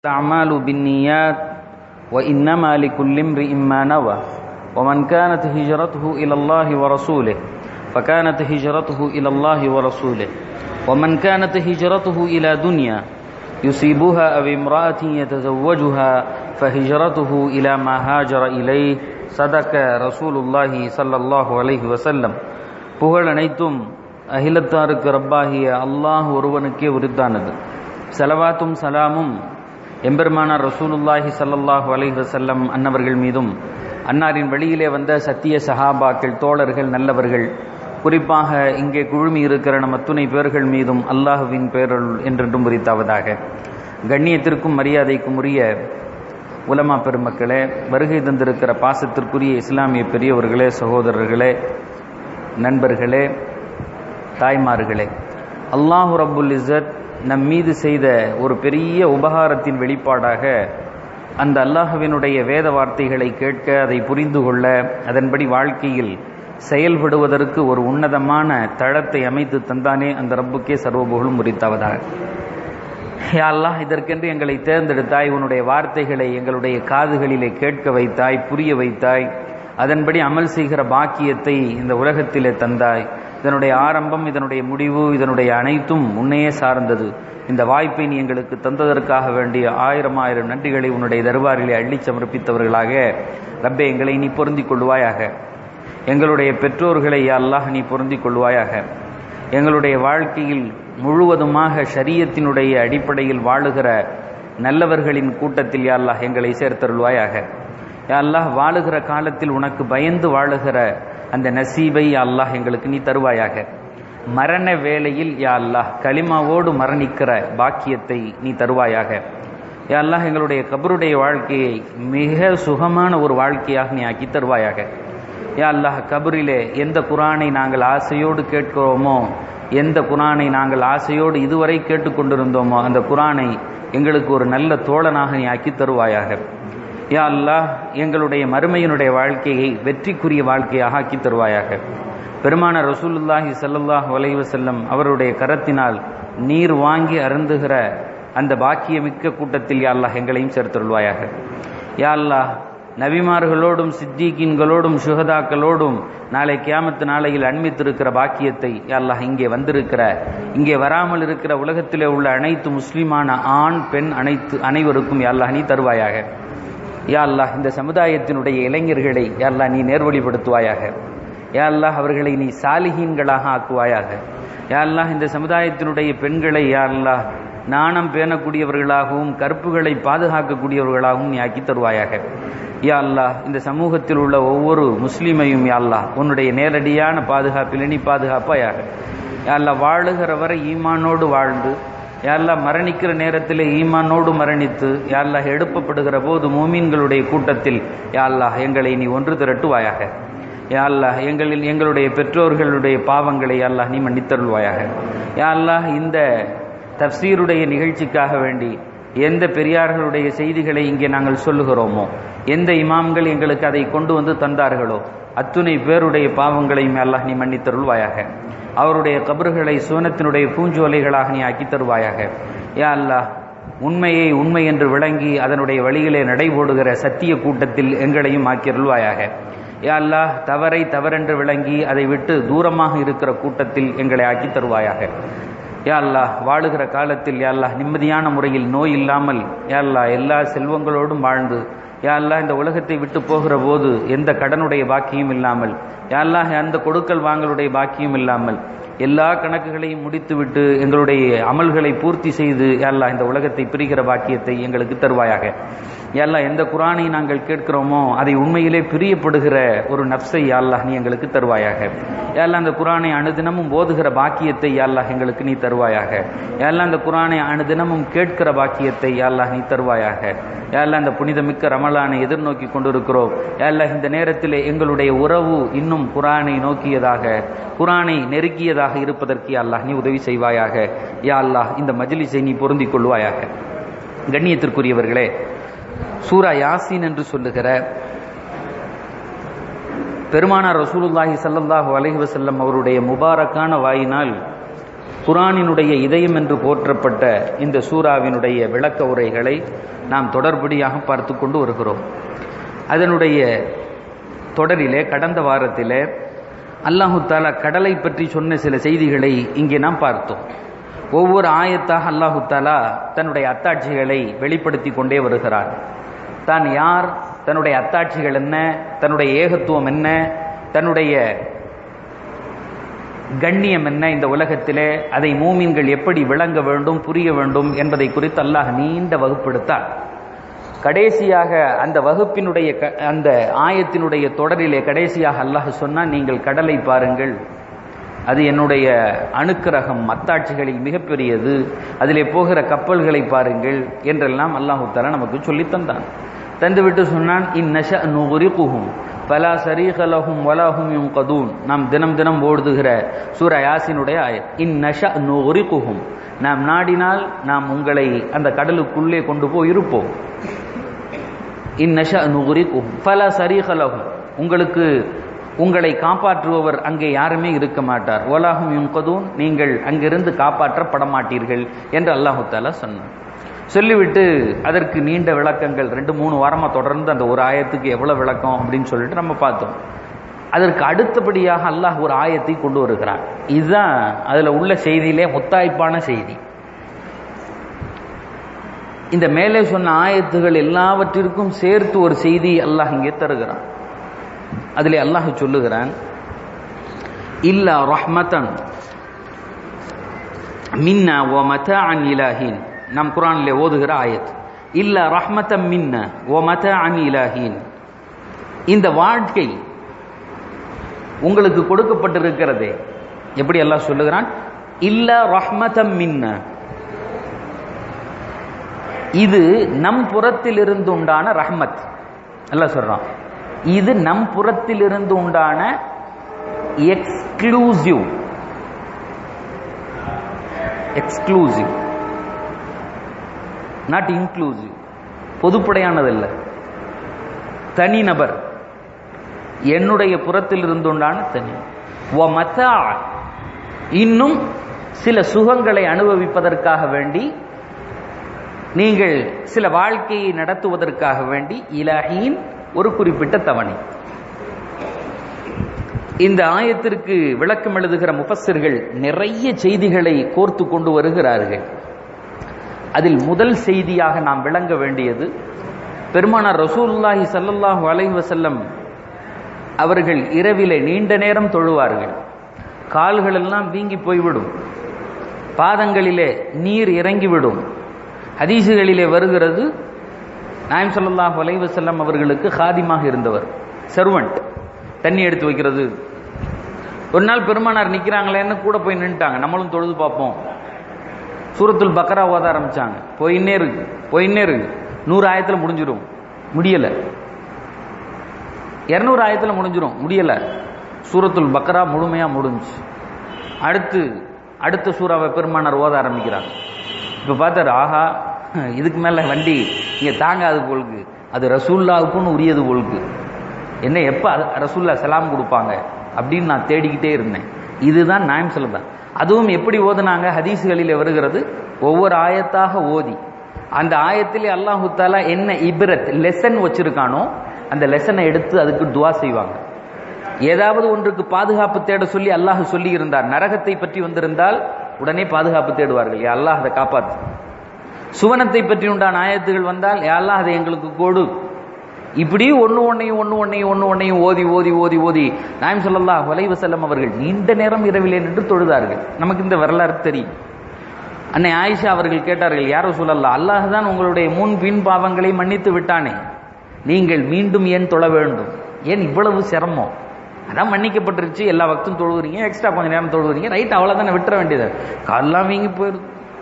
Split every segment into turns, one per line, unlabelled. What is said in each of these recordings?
الأعمال بالنيات وإنما لكل امرئ ما نوى ومن كانت هجرته إلى الله ورسوله فكانت هجرته إلى الله ورسوله ومن كانت هجرته إلى دنيا يصيبها أو امرأة يتزوجها فهجرته إلى ما هاجر إليه صدق رسول الله صلى الله عليه وسلم புகழ் அனைத்தும் அகிலத்தாருக்கு ரப்பாகிய அல்லாஹ் ஒருவனுக்கே உரித்தானது செலவாத்தும் சலாமும் எம்பெருமானார் ரசூலுல்லாஹி சல்லல்லாஹு அலைஹி வஸல்லம் அன்னவர்கள் மீதும் அன்னாரின் வழியிலே வந்த சத்திய சஹாபாக்கள் தோழர்கள் நல்லவர்கள் குறிப்பாக இங்கே குழுமி இருக்கிற நம் அத்துணை பேர்கள் மீதும் அல்லாஹுவின் பேரல் என்றென்றும் உரித்தாவதாக கண்ணியத்திற்கும் மரியாதைக்கும் உரிய உலமா பெருமக்களே வருகை தந்திருக்கிற பாசத்திற்குரிய இஸ்லாமிய பெரியவர்களே சகோதரர்களே நண்பர்களே தாய்மார்களே அல்லாஹு ரப்புல் இசத் நம் மீது செய்த ஒரு பெரிய உபகாரத்தின் வெளிப்பாடாக அந்த அல்லாஹுவினுடைய வேத வார்த்தைகளை கேட்க அதை புரிந்து கொள்ள அதன்படி வாழ்க்கையில் செயல்படுவதற்கு ஒரு உன்னதமான தளத்தை அமைத்து தந்தானே அந்த ரப்புக்கே சர்வபுகழும் முறித்தாவதாக யா அல்லாஹ் இதற்கென்று எங்களை தேர்ந்தெடுத்தாய் உன்னுடைய வார்த்தைகளை எங்களுடைய காதுகளிலே கேட்க வைத்தாய் புரிய வைத்தாய் அதன்படி அமல் செய்கிற பாக்கியத்தை இந்த உலகத்திலே தந்தாய் இதனுடைய ஆரம்பம் இதனுடைய முடிவு இதனுடைய அனைத்தும் உன்னையே சார்ந்தது இந்த வாய்ப்பை நீ எங்களுக்கு தந்ததற்காக வேண்டிய ஆயிரம் ஆயிரம் நன்றிகளை உன்னுடைய தர்பாரிலே அள்ளி சமர்ப்பித்தவர்களாக ரப்பே எங்களை நீ பொருந்திக் கொள்வாயாக எங்களுடைய பெற்றோர்களை அல்லாஹ் நீ பொருந்திக் கொள்வாயாக எங்களுடைய வாழ்க்கையில் முழுவதுமாக ஷரியத்தினுடைய அடிப்படையில் வாழுகிற நல்லவர்களின் கூட்டத்தில் யா அல்லாஹ் எங்களை சேர்த்தருள்வாயாக யா அல்லாஹ் வாழுகிற காலத்தில் உனக்கு பயந்து வாழுகிற அந்த நசீபை யா அல்லாஹ் எங்களுக்கு நீ தருவாயாக மரண வேளையில் யா அல்லாஹ் களிமாவோடு மரணிக்கிற பாக்கியத்தை நீ தருவாயாக யா அல்லாஹ் எங்களுடைய கபருடைய வாழ்க்கையை மிக சுகமான ஒரு வாழ்க்கையாக நீ ஆக்கி தருவாயாக யா அல்லாஹ் கபரிலே எந்த குரானை நாங்கள் ஆசையோடு கேட்கிறோமோ எந்த குரானை நாங்கள் ஆசையோடு இதுவரை கேட்டுக்கொண்டிருந்தோமோ அந்த குரானை எங்களுக்கு ஒரு நல்ல தோழனாக நீ ஆக்கி தருவாயாக யா அல்லாஹ் எங்களுடைய மறுமையினுடைய வாழ்க்கையை வெற்றிக்குரிய வாழ்க்கையாக ஆக்கி தருவாயாக பெருமான ரசூலுல்லாஹி சல்லாஹ் வலைவ செல்லம் அவருடைய கரத்தினால் நீர் வாங்கி அருந்துகிற அந்த பாக்கியமிக்க கூட்டத்தில் யா அல்லாஹ் எங்களையும் சேர்த்தருள்வாயாக யா அல்லாஹ் நபிமார்களோடும் சித்திகீன்களோடும் சுகதாக்களோடும் நாளை கியாமத்து நாளையில் அண்மித்திருக்கிற பாக்கியத்தை அல்லாஹ் இங்கே வந்திருக்கிற இங்கே வராமல் இருக்கிற உலகத்திலே உள்ள அனைத்து முஸ்லிமான ஆண் பெண் அனைத்து அனைவருக்கும் அல்லாஹ் நீ தருவாயாக யா அல்லாஹ் இந்த சமுதாயத்தினுடைய இளைஞர்களை அல்லாஹ் நீ நேர்வழிப்படுத்துவாயாக யா அல்லாஹ் அவர்களை நீ சாலிகீன்களாக ஆக்குவாயாக யா அல்லாஹ் இந்த சமுதாயத்தினுடைய பெண்களை யா அல்லாஹ் நாணம் பேணக்கூடியவர்களாகவும் கற்புகளை பாதுகாக்கக்கூடியவர்களாகவும் நீ ஆக்கி தருவாயாக யா அல்லாஹ் இந்த சமூகத்தில் உள்ள ஒவ்வொரு முஸ்லீமையும் யா அல்லாஹ் உன்னுடைய நேரடியான பாதுகாப்பில் நீ பாதுகாப்பாயாக யா அல்லாஹ் வாழுகிற வரை ஈமானோடு வாழ்ந்து யாரெல்லாம் மரணிக்கிற நேரத்தில் ஈமானோடு மரணித்து யாரெல்லாம் எழுப்பப்படுகிற போது மூமீன்களுடைய கூட்டத்தில் யாரெல்லாம் எங்களை நீ ஒன்று திரட்டுவாயாக யாரெல்லாம் எங்களில் எங்களுடைய பெற்றோர்களுடைய பாவங்களை அல்லாஹ் நீ மன்னித்தருள்வாயாக யாரெல்லாம் இந்த தப்சீருடைய நிகழ்ச்சிக்காக வேண்டி எந்த பெரியார்களுடைய செய்திகளை இங்கே நாங்கள் சொல்லுகிறோமோ எந்த இமாம்கள் எங்களுக்கு அதை கொண்டு வந்து தந்தார்களோ அத்துணை பேருடைய பாவங்களையும் அல்லாஹ் நீ மன்னித்தருள்வாயாக அவருடைய கபறுகளை சூனத்தினுடைய பூஞ்சோலைகளாக நீ ஆக்கி தருவாயாக யா அல்லாஹ் உண்மையை உண்மை என்று விளங்கி அதனுடைய வழியிலே நடைபோடுகிற சத்திய கூட்டத்தில் எங்களையும் ஆக்கியருள்வாயாக யா அல்லாஹ் தவறை தவறென்று விளங்கி அதை விட்டு தூரமாக இருக்கிற கூட்டத்தில் எங்களை ஆக்கி தருவாயாக யா அல்லாஹ் வாழுகிற காலத்தில் யா அல்லாஹ் நிம்மதியான முறையில் நோய் இல்லாமல் யா அல்லாஹ் எல்லா செல்வங்களோடும் வாழ்ந்து யா அல்லாஹ் இந்த உலகத்தை விட்டு போகிற போது எந்த கடனுடைய பாக்கியும் இல்லாமல் யா அல்லாஹ் அந்த கொடுக்கல் வாங்கலுடைய பாக்கியும் இல்லாமல் எல்லா கணக்குகளையும் முடித்துவிட்டு எங்களுடைய அமல்களை பூர்த்தி செய்து யாழ்லா இந்த உலகத்தை பிரிகிற பாக்கியத்தை எங்களுக்கு தருவாயாக யாழ்லா எந்த குரானை நாங்கள் கேட்கிறோமோ அதை உண்மையிலே பிரியப்படுகிற ஒரு நப்சை யாழ்லா நீ எங்களுக்கு தருவாயாக யாழ்லா அந்த குரானை அனுதினமும் போதுகிற பாக்கியத்தை யாழ்லா எங்களுக்கு நீ தருவாயாக யாழ்லா அந்த குரானை அனுதினமும் கேட்கிற பாக்கியத்தை யாழ்லா நீ தருவாயாக யாழ்லா அந்த புனிதமிக்க ரமலானை எதிர்நோக்கி கொண்டிருக்கிறோம் யாழ்லா இந்த நேரத்தில் எங்களுடைய உறவு இன்னும் குரானை நோக்கியதாக குரானை நெருக்கியதாக இருப்பதற்கு அல்லாஹ் நீ உதவி செய்வாயாக யா அல்லாஹ் இந்த மஜிலிஸை நீ பொருந்திக் கொள்வாயாக கண்ணியத்திற்குரியவர்களே சூரா யாசின் என்று சொல்லுகிற பெருமானார் ரசூலுல்லாஹி ஸல்லல்லாஹு அலைஹி வஸல்லம் அவருடைய முபாரக்கான வாயினால் குரானினுடைய இதயம் என்று போற்றப்பட்ட இந்த சூறாவினுடைய விளக்க உரைகளை நாம் தொடர்படியாக பார்த்து கொண்டு வருகிறோம் அதனுடைய தொடரிலே கடந்த வாரத்திலே அல்லாஹு தாலா கடலை பற்றி சொன்ன சில செய்திகளை இங்கே நாம் பார்த்தோம் ஒவ்வொரு ஆயத்தாக அல்லாஹு தாலா தன்னுடைய அத்தாட்சிகளை வெளிப்படுத்தி கொண்டே வருகிறார் தான் யார் தன்னுடைய அத்தாட்சிகள் என்ன தன்னுடைய ஏகத்துவம் என்ன தன்னுடைய கண்ணியம் என்ன இந்த உலகத்திலே அதை மூமின்கள் எப்படி விளங்க வேண்டும் புரிய வேண்டும் என்பதை குறித்து அல்லாஹ் நீண்ட வகுப்பெடுத்தார் கடைசியாக அந்த வகுப்பினுடைய அந்த ஆயத்தினுடைய தொடரிலே கடைசியாக அல்லாஹ் சொன்னால் நீங்கள் கடலை பாருங்கள் அது என்னுடைய அணுக்கிரகம் அத்தாட்சிகளில் மிகப்பெரியது அதிலே போகிற கப்பல்களை பாருங்கள் என்றெல்லாம் அல்லாஹு தாலா நமக்கு சொல்லி தந்தான் தந்துவிட்டு சொன்னான் இந்நஷ நுகுரிகுஹும் பலா சரீகலஹும் வலாஹும் யும் கதூன் நாம் தினம் தினம் ஓடுதுகிற சூர யாசினுடைய ஆயத் இந்நஷ நுகுரிகுஹும் நாம் நாடினால் நாம் உங்களை அந்த கடலுக்குள்ளே கொண்டு போய் இருப்போம் இந்நஷ நுகுரிகுஹும் பலா சரீகலஹும் உங்களுக்கு உங்களை காப்பாற்றுபவர் அங்கே யாருமே இருக்க மாட்டார் ஓலாகும் யுங்கதூன் நீங்கள் அங்கிருந்து காப்பாற்றப்பட மாட்டீர்கள் என்று அல்லாஹு தாலா சொன்னார் சொல்லிவிட்டு அதற்கு நீண்ட விளக்கங்கள் ரெண்டு மூணு வாரமாக தொடர்ந்து அந்த ஒரு ஆயத்துக்கு எவ்வளோ விளக்கம் அப்படின்னு சொல்லிட்டு நம்ம பார்த்தோம் அதற்கு அடுத்தபடியாக அல்லாஹ் ஒரு ஆயத்தை கொண்டு வருகிறான் இதுதான் அதில் உள்ள செய்தியிலே முத்தாய்ப்பான செய்தி இந்த மேலே சொன்ன ஆயத்துகள் எல்லாவற்றிற்கும் சேர்த்து ஒரு செய்தி அல்லாஹ் இங்கே தருகிறான் அதிலே அல்லாஹ் சொல்லுகிறான் இல்லா ரஹ்மதன் மின்னா ஓ மதான் இலாஹின் நம் குரானிலே ஓதுகிற ஆயத் இல்ல ரஹ்மத்தம் மின்ன ஓ மத அன் இலாஹின் இந்த வாழ்க்கை உங்களுக்கு கொடுக்கப்பட்டிருக்கிறதே எப்படி எல்லாம் சொல்லுகிறான் இல்ல ரஹ்மதம் மின்ன இது நம் புறத்தில் இருந்து உண்டான ரஹ்மத் எல்லாம் சொல்றான் இது நம் புறத்தில் இருந்து உண்டான எக்ஸ்க்ளூசிவ் எக்ஸ்க்ளூசிவ் நாட் இன்க்ளூசிவ் பொதுப்படையானதல்ல தனிநபர் என்னுடைய புறத்தில் இருந்துண்டான தனி ஓ மத்தா இன்னும் சில சுகங்களை அனுபவிப்பதற்காக வேண்டி நீங்கள் சில வாழ்க்கையை நடத்துவதற்காக வேண்டி இலஹீன் ஒரு குறிப்பிட்ட தவணை இந்த ஆயத்திற்கு விளக்கம் எழுதுகிற முஃபஸர்கள் நிறைய செய்திகளை கோர்த்து கொண்டு வருகிறார்கள் அதில் முதல் செய்தியாக நாம் விளங்க வேண்டியது பெருமானார் ரசூல்லாஹி சல்லல்லாஹு அலைஹி வசல்லம் அவர்கள் இரவிலே நீண்ட நேரம் தொழுவார்கள் கால்கள் எல்லாம் வீங்கி போய்விடும் பாதங்களிலே நீர் இறங்கிவிடும் ஹதீசுகளிலே வருகிறது நாயம் சல்லாஹ் அலைஹி வசல்லம் அவர்களுக்கு ஹாதிமாக இருந்தவர் சர்வன்ட் தண்ணி எடுத்து வைக்கிறது ஒரு நாள் பெருமானார் நிற்கிறாங்களேன்னு கூட போய் நின்றுட்டாங்க நம்மளும் தொழுது பார்ப்போம் சூரத்துல் பக்கரா ஓத ஆரம்பிச்சாங்க போயின்னே இருக்கு போயின்னே இருக்கு நூறு ஆயத்தில் முடிஞ்சிடும் முடியல இரநூறு ஆயத்தில் முடிஞ்சிடும் முடியல சூரத்துல் பக்கரா முழுமையாக முடிஞ்சு அடுத்து அடுத்த சூறாவை பெருமானார் ஓத ஆரம்பிக்கிறாங்க இப்போ பார்த்தாரு ஆஹா இதுக்கு மேலே வண்டி இங்கே தாங்காது போலுக்கு அது ரசூல்லாவுக்குன்னு உரியது போலுக்கு என்ன எப்போ ரசூல்லா சலாம் கொடுப்பாங்க அப்படின்னு நான் தேடிக்கிட்டே இருந்தேன் இதுதான் நாயம் சொல்லதான் அதுவும் எப்படி ஓதுனாங்க ஹதீஸுகளில் வருகிறது ஒவ்வொரு ஆயத்தாக ஓதி அந்த ஆயத்திலே அல்லாஹு தாலா என்ன இப்ரத் லெசன் வச்சிருக்கானோ அந்த லெசனை எடுத்து அதுக்கு துவா செய்வாங்க ஏதாவது ஒன்றுக்கு பாதுகாப்பு தேட சொல்லி அல்லாஹ் சொல்லி இருந்தார் நரகத்தை பற்றி வந்திருந்தால் உடனே பாதுகாப்பு தேடுவார்கள் யா அல்லாஹ் அதை காப்பாத்து சுவனத்தை பற்றி உண்டான ஆயத்துகள் வந்தால் யா அல்லாஹ் அதை எங்களுக்கு கொடு இப்படி ஒன்று ஒன்னையும் ஒன்று ஒன்னையும் ஒன்று ஒன்னையும் ஓதி ஓதி ஓதி ஓதி நாயம் சொல்லல்லா வலைவு செல்லம் அவர்கள் நீண்ட நேரம் இரவிலே நின்று தொழுதார்கள் நமக்கு இந்த வரலாறு தெரியும் அன்னை ஆயிஷா அவர்கள் கேட்டார்கள் யாரோ சொல்லல்லா அல்லாஹ் தான் உங்களுடைய முன் பின் பாவங்களை மன்னித்து விட்டானே நீங்கள் மீண்டும் ஏன் தொழ வேண்டும் ஏன் இவ்வளவு சிரமம் அதான் மன்னிக்கப்பட்டிருச்சு எல்லா வக்தும் தொழுகிறீங்க எக்ஸ்ட்ரா கொஞ்ச நேரம் தொழுகிறீங்க ரைட் அவ்வளோதானே விட்டுற வேண்டியது கால்லாம் வீங்கி போயிடுது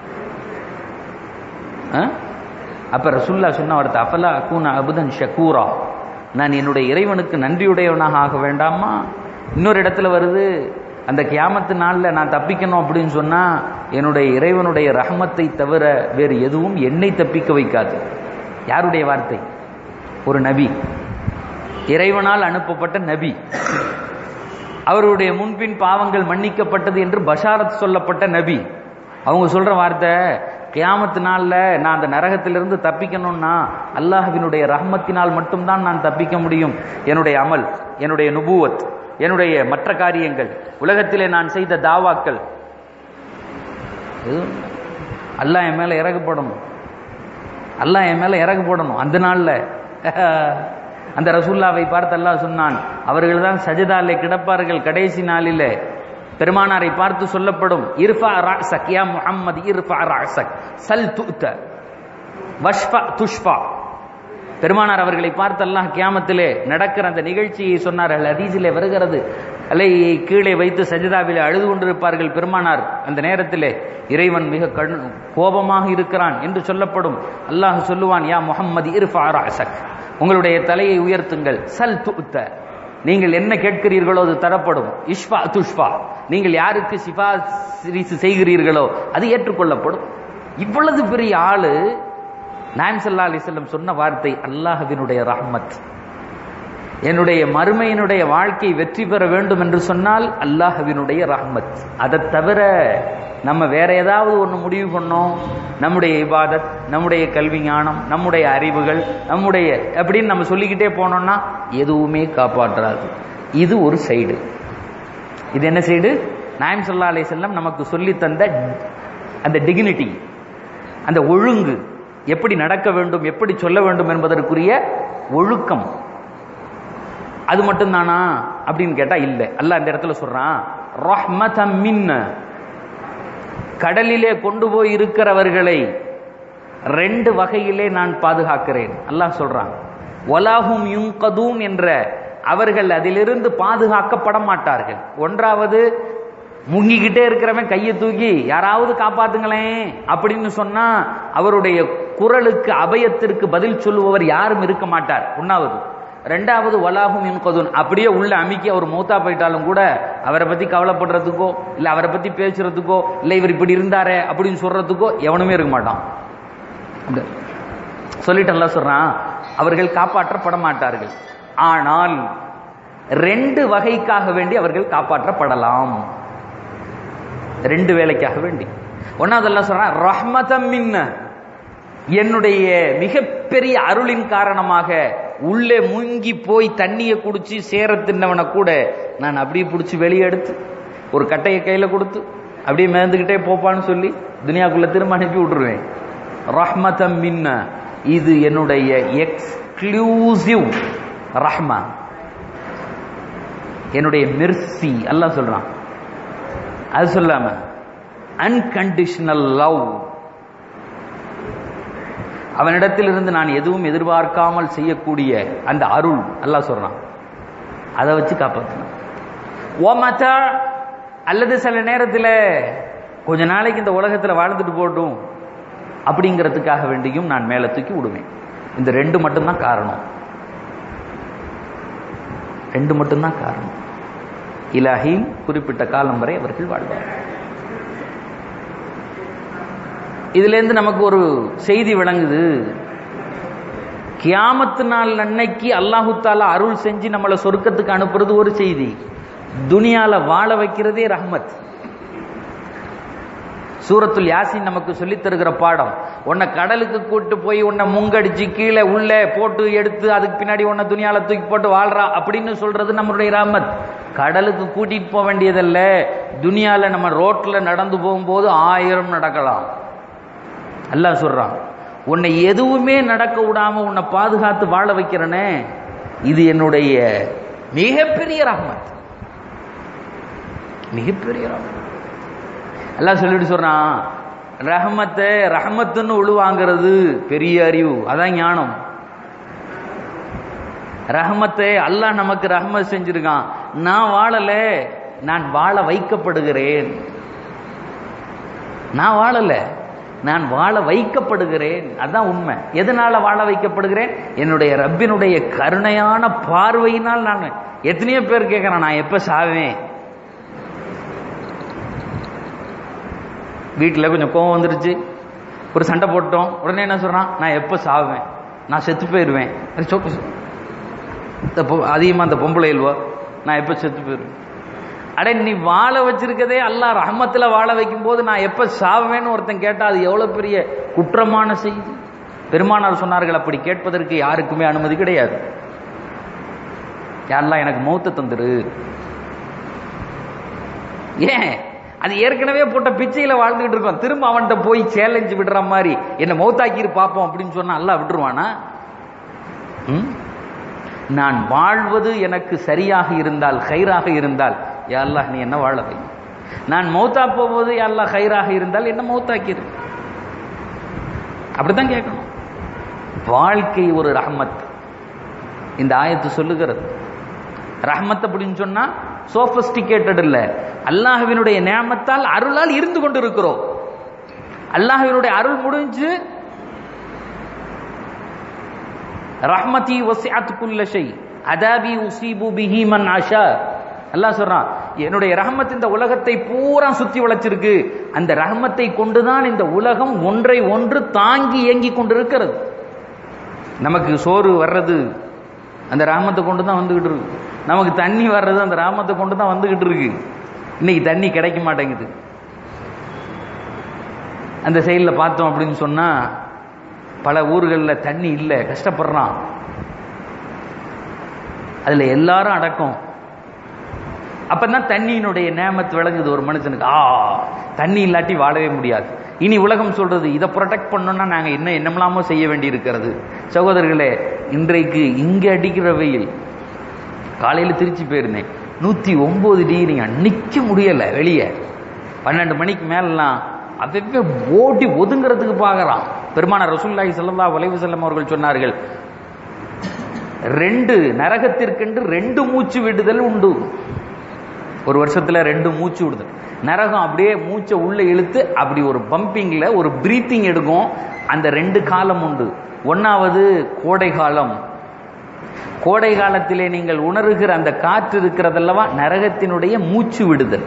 அப்ப ரசுல்லா சொன்ன வார்த்தை அஃபலா அக்கூன அபுதன் ஷக்கூரா நான் என்னுடைய இறைவனுக்கு நன்றியுடையவனாக ஆக வேண்டாமா இன்னொரு இடத்துல வருது அந்த கியாமத்து நாளில் நான் தப்பிக்கணும் அப்படின்னு சொன்னா என்னுடைய இறைவனுடைய ரஹமத்தை தவிர வேறு எதுவும் என்னை தப்பிக்க வைக்காது யாருடைய வார்த்தை ஒரு நபி இறைவனால் அனுப்பப்பட்ட நபி அவருடைய முன்பின் பாவங்கள் மன்னிக்கப்பட்டது என்று பஷாரத் சொல்லப்பட்ட நபி அவங்க சொல்ற வார்த்தை கியாமத்து நாள்ல நான் அந்த நரகத்திலிருந்து தப்பிக்கணும்னா அல்லாஹ்வினுடைய ரஹ்மத்தினால் மட்டும்தான் நான் தப்பிக்க முடியும் என்னுடைய அமல் என்னுடைய நுபுவத் என்னுடைய மற்ற காரியங்கள் உலகத்திலே நான் செய்த தாவாக்கள் எதுவும் அல்லாஹ் என் மேல இறக்கப்படணும் அல்லாஹ் என் மேல இறக்கப்படணும் அந்த நாள்ல அந்த ரசூல்லாவை பார்த்து அல்லாஹ் சொன்னான் அவர்கள் தான் சஜிதாலே கிடப்பார்கள் கடைசி நாளிலே பெருமானாரை பார்த்து சொல்லப்படும் இர்ஃபா ராசக் யா முஹம்மது இர்ஃபா ராசக் சல் துத்த வஷ்ஃபா துஷ்ஃபா பெருமானார் அவர்களை பார்த்து அல்லாஹ் கியாமத்திலே நடக்கிற அந்த நிகழ்ச்சியை சொன்னார்கள் ஹதீஸிலே வருகிறது அலையை கீழே வைத்து சஜிதாவிலே அழுது கொண்டிருப்பார்கள் பெருமானார் அந்த நேரத்திலே இறைவன் மிக கண் கோபமாக இருக்கிறான் என்று சொல்லப்படும் அல்லாஹ் சொல்லுவான் யா முஹம்மது இர்ஃபா ராசக் உங்களுடைய தலையை உயர்த்துங்கள் சல் துத்த நீங்கள் என்ன கேட்கிறீர்களோ அது தரப்படும் இஷ்பா துஷ்பா நீங்கள் யாருக்கு சிபா செய்கிறீர்களோ அது ஏற்றுக்கொள்ளப்படும் இவ்வளவு பெரிய ஆளு நாயம் சல்லா அலிசல்லம் சொன்ன வார்த்தை அல்லாஹ்வினுடைய ரஹ்மத் என்னுடைய மறுமையினுடைய வாழ்க்கை வெற்றி பெற வேண்டும் என்று சொன்னால் அல்லாஹ்வினுடைய ரஹ்மத் அதை தவிர நம்ம வேற ஏதாவது ஒன்று முடிவு பண்ணோம் நம்முடைய இபாதத் நம்முடைய கல்வி ஞானம் நம்முடைய அறிவுகள் நம்முடைய அப்படின்னு நம்ம சொல்லிக்கிட்டே போனோம்னா எதுவுமே காப்பாற்றாது இது ஒரு சைடு இது என்ன சைடு நாயம் சல்லா அலி செல்லம் நமக்கு சொல்லி தந்த அந்த டிக்னிட்டி அந்த ஒழுங்கு எப்படி நடக்க வேண்டும் எப்படி சொல்ல வேண்டும் என்பதற்குரிய ஒழுக்கம் அது மட்டும் தானா அப்படின்னு கேட்டா இல்ல அல்லாஹ் இந்த இடத்துல சொல்றான் ரஹ்மதம் மின்ன கடலிலே கொண்டு போய் இருக்கிறவர்களை ரெண்டு வகையிலே நான் பாதுகாக்கிறேன் அல்லாஹ் சொல்றான் ஒலாஹும் யுங்கதூன் என்ற அவர்கள் அதிலிருந்து பாதுகாக்கப்பட மாட்டார்கள் ஒன்றாவது முங்கிக்கிட்டே இருக்கிறவன் கையை தூக்கி யாராவது காப்பாத்துங்களேன் அப்படின்னு சொன்னா அவருடைய குரலுக்கு அபயத்திற்கு பதில் சொல்லுபவர் யாரும் இருக்க மாட்டார் ஒன்னாவது ரெண்டாவது வலாகும் இன்கதுன் அப்படியே உள்ள அமுக்கி அவர் மூத்தா போயிட்டாலும் கூட அவரை பத்தி கவலைப்படுறதுக்கோ இல்ல அவரை பத்தி பேசுறதுக்கோ இல்ல இவர் இப்படி இருந்தாரே அப்படின்னு சொல்றதுக்கோ எவனுமே இருக்க மாட்டான் சொல்லிட்டு சொல்றான் அவர்கள் காப்பாற்றப்பட மாட்டார்கள் ஆனால் ரெண்டு வகைக்காக வேண்டி அவர்கள் காப்பாற்றப்படலாம் ரெண்டு வேலைக்காக வேண்டி ஒன்னாவதெல்லாம் சொல்றான் ரஹ்மதம் மின்ன என்னுடைய மிகப்பெரிய அருளின் காரணமாக உள்ளே முங்கி போய் தண்ணியை குடிச்சு சேர தின்னவனை கூட நான் அப்படியே பிடிச்சி வெளியே எடுத்து ஒரு கட்டையை கையில கொடுத்து அப்படியே மேந்துக்கிட்டே போப்பான்னு சொல்லி துனியாக்குள்ள திரும்ப அனுப்பி விட்டுருவேன் ரஹ்மதம் மின்ன இது என்னுடைய எக்ஸ்க்ளூசிவ் ரஹ்மா என்னுடைய மெர்சி அல்லாஹ் சொல்றான் அது சொல்லாம அன்கண்டிஷனல் லவ் அவனிடத்தில் இருந்து நான் எதுவும் எதிர்பார்க்காமல் செய்யக்கூடிய அந்த அருள் அல்லாஹ் சொல்றான் அதை வச்சு காப்பாற்றணும் ஓமாச்சா அல்லது சில நேரத்தில் கொஞ்ச நாளைக்கு இந்த உலகத்தில் வாழ்ந்துட்டு போட்டும் அப்படிங்கிறதுக்காக வேண்டியும் நான் மேலே தூக்கி விடுவேன் இந்த ரெண்டு மட்டும்தான் காரணம் ரெண்டு மட்டும்தான் காரணம் இலாஹின் குறிப்பிட்ட காலம் வரை அவர்கள் வாழ்வார் இதுல இருந்து நமக்கு ஒரு செய்தி விளங்குது கியாமத்து நாள் அன்னைக்கு அல்லாஹு தாலா அருள் செஞ்சு நம்மளை சொர்க்கத்துக்கு அனுப்புறது ஒரு செய்தி துனியால வாழ வைக்கிறதே ரஹ்மத் சூரத்துல் யாசின் நமக்கு சொல்லி தருகிற பாடம் உன்னை கடலுக்கு கூட்டு போய் உன்னை முங்கடிச்சு கீழே உள்ள போட்டு எடுத்து அதுக்கு பின்னாடி உன்னை துணியால தூக்கி போட்டு வாழ்றா அப்படின்னு சொல்றது நம்மளுடைய ராமத் கடலுக்கு கூட்டிட்டு போக வேண்டியதல்ல துனியால நம்ம ரோட்ல நடந்து போகும்போது ஆயிரம் நடக்கலாம் அல்லாஹ் சொல்றான் உன்னை எதுவுமே நடக்க விடாம உன்னை பாதுகாத்து வாழ வைக்கிறனே இது என்னுடைய மிகப்பெரிய ரஹ்மத் மிகப்பெரிய ரஹ்மத் எல்லாம் சொல்லிட்டு சொல்றான் ரஹமத்தை ரஹமத்துன்னு உழுவாங்கிறது பெரிய அறிவு அதான் ஞானம் ரஹமத்தை அல்லாஹ் நமக்கு ரஹமத் செஞ்சிருக்கான் நான் வாழல நான் வாழ வைக்கப்படுகிறேன் நான் வாழல நான் வாழ வைக்கப்படுகிறேன் அதான் உண்மை எதனால வாழ வைக்கப்படுகிறேன் என்னுடைய ரப்பினுடைய கருணையான பார்வையினால் நான் எத்தனையோ பேர் கேட்கிறேன் நான் எப்ப சாவேன் வீட்டில் கொஞ்சம் கோவம் வந்துருச்சு ஒரு சண்டை போட்டோம் உடனே என்ன சொல்றான் நான் எப்போ சாவேன் நான் செத்து போயிடுவேன் அது சொக்கு அதிகமாக அந்த பொம்பளை இல்வா நான் எப்போ செத்து போயிடுவேன் அட நீ வாழ வச்சிருக்கதே அல்லாஹ் ரஹமத்துல வாழ வைக்கும் போது நான் எப்ப சாவேன்னு ஒருத்தன் கேட்டா அது எவ்வளவு பெரிய குற்றமான செய்தி பெருமானார் சொன்னார்கள் அப்படி கேட்பதற்கு யாருக்குமே அனுமதி கிடையாது யாரெல்லாம் எனக்கு மௌத்த தந்துரு ஏன் அது ஏற்கனவே போட்ட பிச்சையில வாழ்ந்துகிட்டு இருக்கோம் திரும்ப அவன்கிட்ட போய் சேலஞ்சு விடுற மாதிரி என்ன மௌத்தாக்கிரு பார்ப்போம் அப்படின்னு சொன்னா அல்லாஹ் விட்டுருவானா ம்? நான் வாழ்வது எனக்கு சரியாக இருந்தால் ஹைராக இருந்தால் யா அல்லாஹ் நீ என்ன வாழ வை நான் மௌத்தா போவது யா அல்லாஹ் ஹைராக இருந்தால் என்ன மௌத்தாக்கிரு அப்படித்தான் கேட்கணும் வாழ்க்கை ஒரு ரஹ்மத் இந்த ஆயத்து சொல்லுகிறது ரஹ்மத் அப்படின்னு சொன்னா சோபஸ்டிகேட்டட் இல்ல அல்லாஹ்வினுடைய நேமத்தால் அருளால் இருந்து கொண்டு இருக்கிறோம் அல்லாஹ்வினுடைய அருள் முடிஞ்சு ரஹ்மதி வசிஅத் குல்ல ஷை அதாபி உசீபு பிஹி மன் ஆஷா அல்லாஹ் சொல்றான் என்னுடைய ரஹமத் இந்த உலகத்தை பூரா சுத்தி வளைச்சிருக்கு அந்த ரஹமத்தை கொண்டுதான் இந்த உலகம் ஒன்றை ஒன்று தாங்கி இயங்கி கொண்டிருக்கிறது நமக்கு சோறு வர்றது அந்த ராமத்தை கொண்டு தான் வந்துகிட்டு இருக்கு நமக்கு தண்ணி வர்றது அந்த ராமத்தை கொண்டு தான் வந்துகிட்டு இருக்கு இன்னைக்கு தண்ணி கிடைக்க மாட்டேங்குது அந்த சைடில் பார்த்தோம் அப்படின்னு சொன்னா பல ஊர்களில் தண்ணி இல்லை கஷ்டப்படுறான் அதுல எல்லாரும் அடக்கம் அப்பதான் தண்ணியினுடைய நேமத்து விளங்குது ஒரு மனுஷனுக்கு ஆ தண்ணி இல்லாட்டி வாழவே முடியாது இனி உலகம் சொல்றது இதை ப்ரொடெக்ட் பண்ணோம்னா நாங்க என்ன என்னமெல்லாமோ செய்ய வேண்டி இருக்கிறது சகோதரர்களே இன்றைக்கு இங்க அடிக்கிற வெயில் காலையில திருச்சி போயிருந்தேன் நூத்தி ஒன்பது டிகிரிங்க நிக்க முடியல வெளியே பன்னெண்டு மணிக்கு மேலாம் அப்பப்ப ஓட்டி ஒதுங்கிறதுக்கு பார்க்கறான் பெருமான ரசூல்லாஹி ஸல்லல்லாஹு அலைஹி வஸல்லம் அவர்கள் சொன்னார்கள் ரெண்டு நரகத்திற்கென்று ரெண்டு மூச்சு விடுதல் உண்டு ஒரு வருஷத்துல ரெண்டு மூச்சு விடுதல் நரகம் அப்படியே மூச்சை உள்ள இழுத்து அப்படி ஒரு பம்பிங்ல ஒரு பிரீத்திங் எடுக்கும் அந்த ரெண்டு காலம் உண்டு ஒன்னாவது கோடை காலம் கோடை காலத்திலே நீங்கள் உணர்கிற அந்த காற்று இருக்கிறதல்லவா நரகத்தினுடைய மூச்சு விடுதல்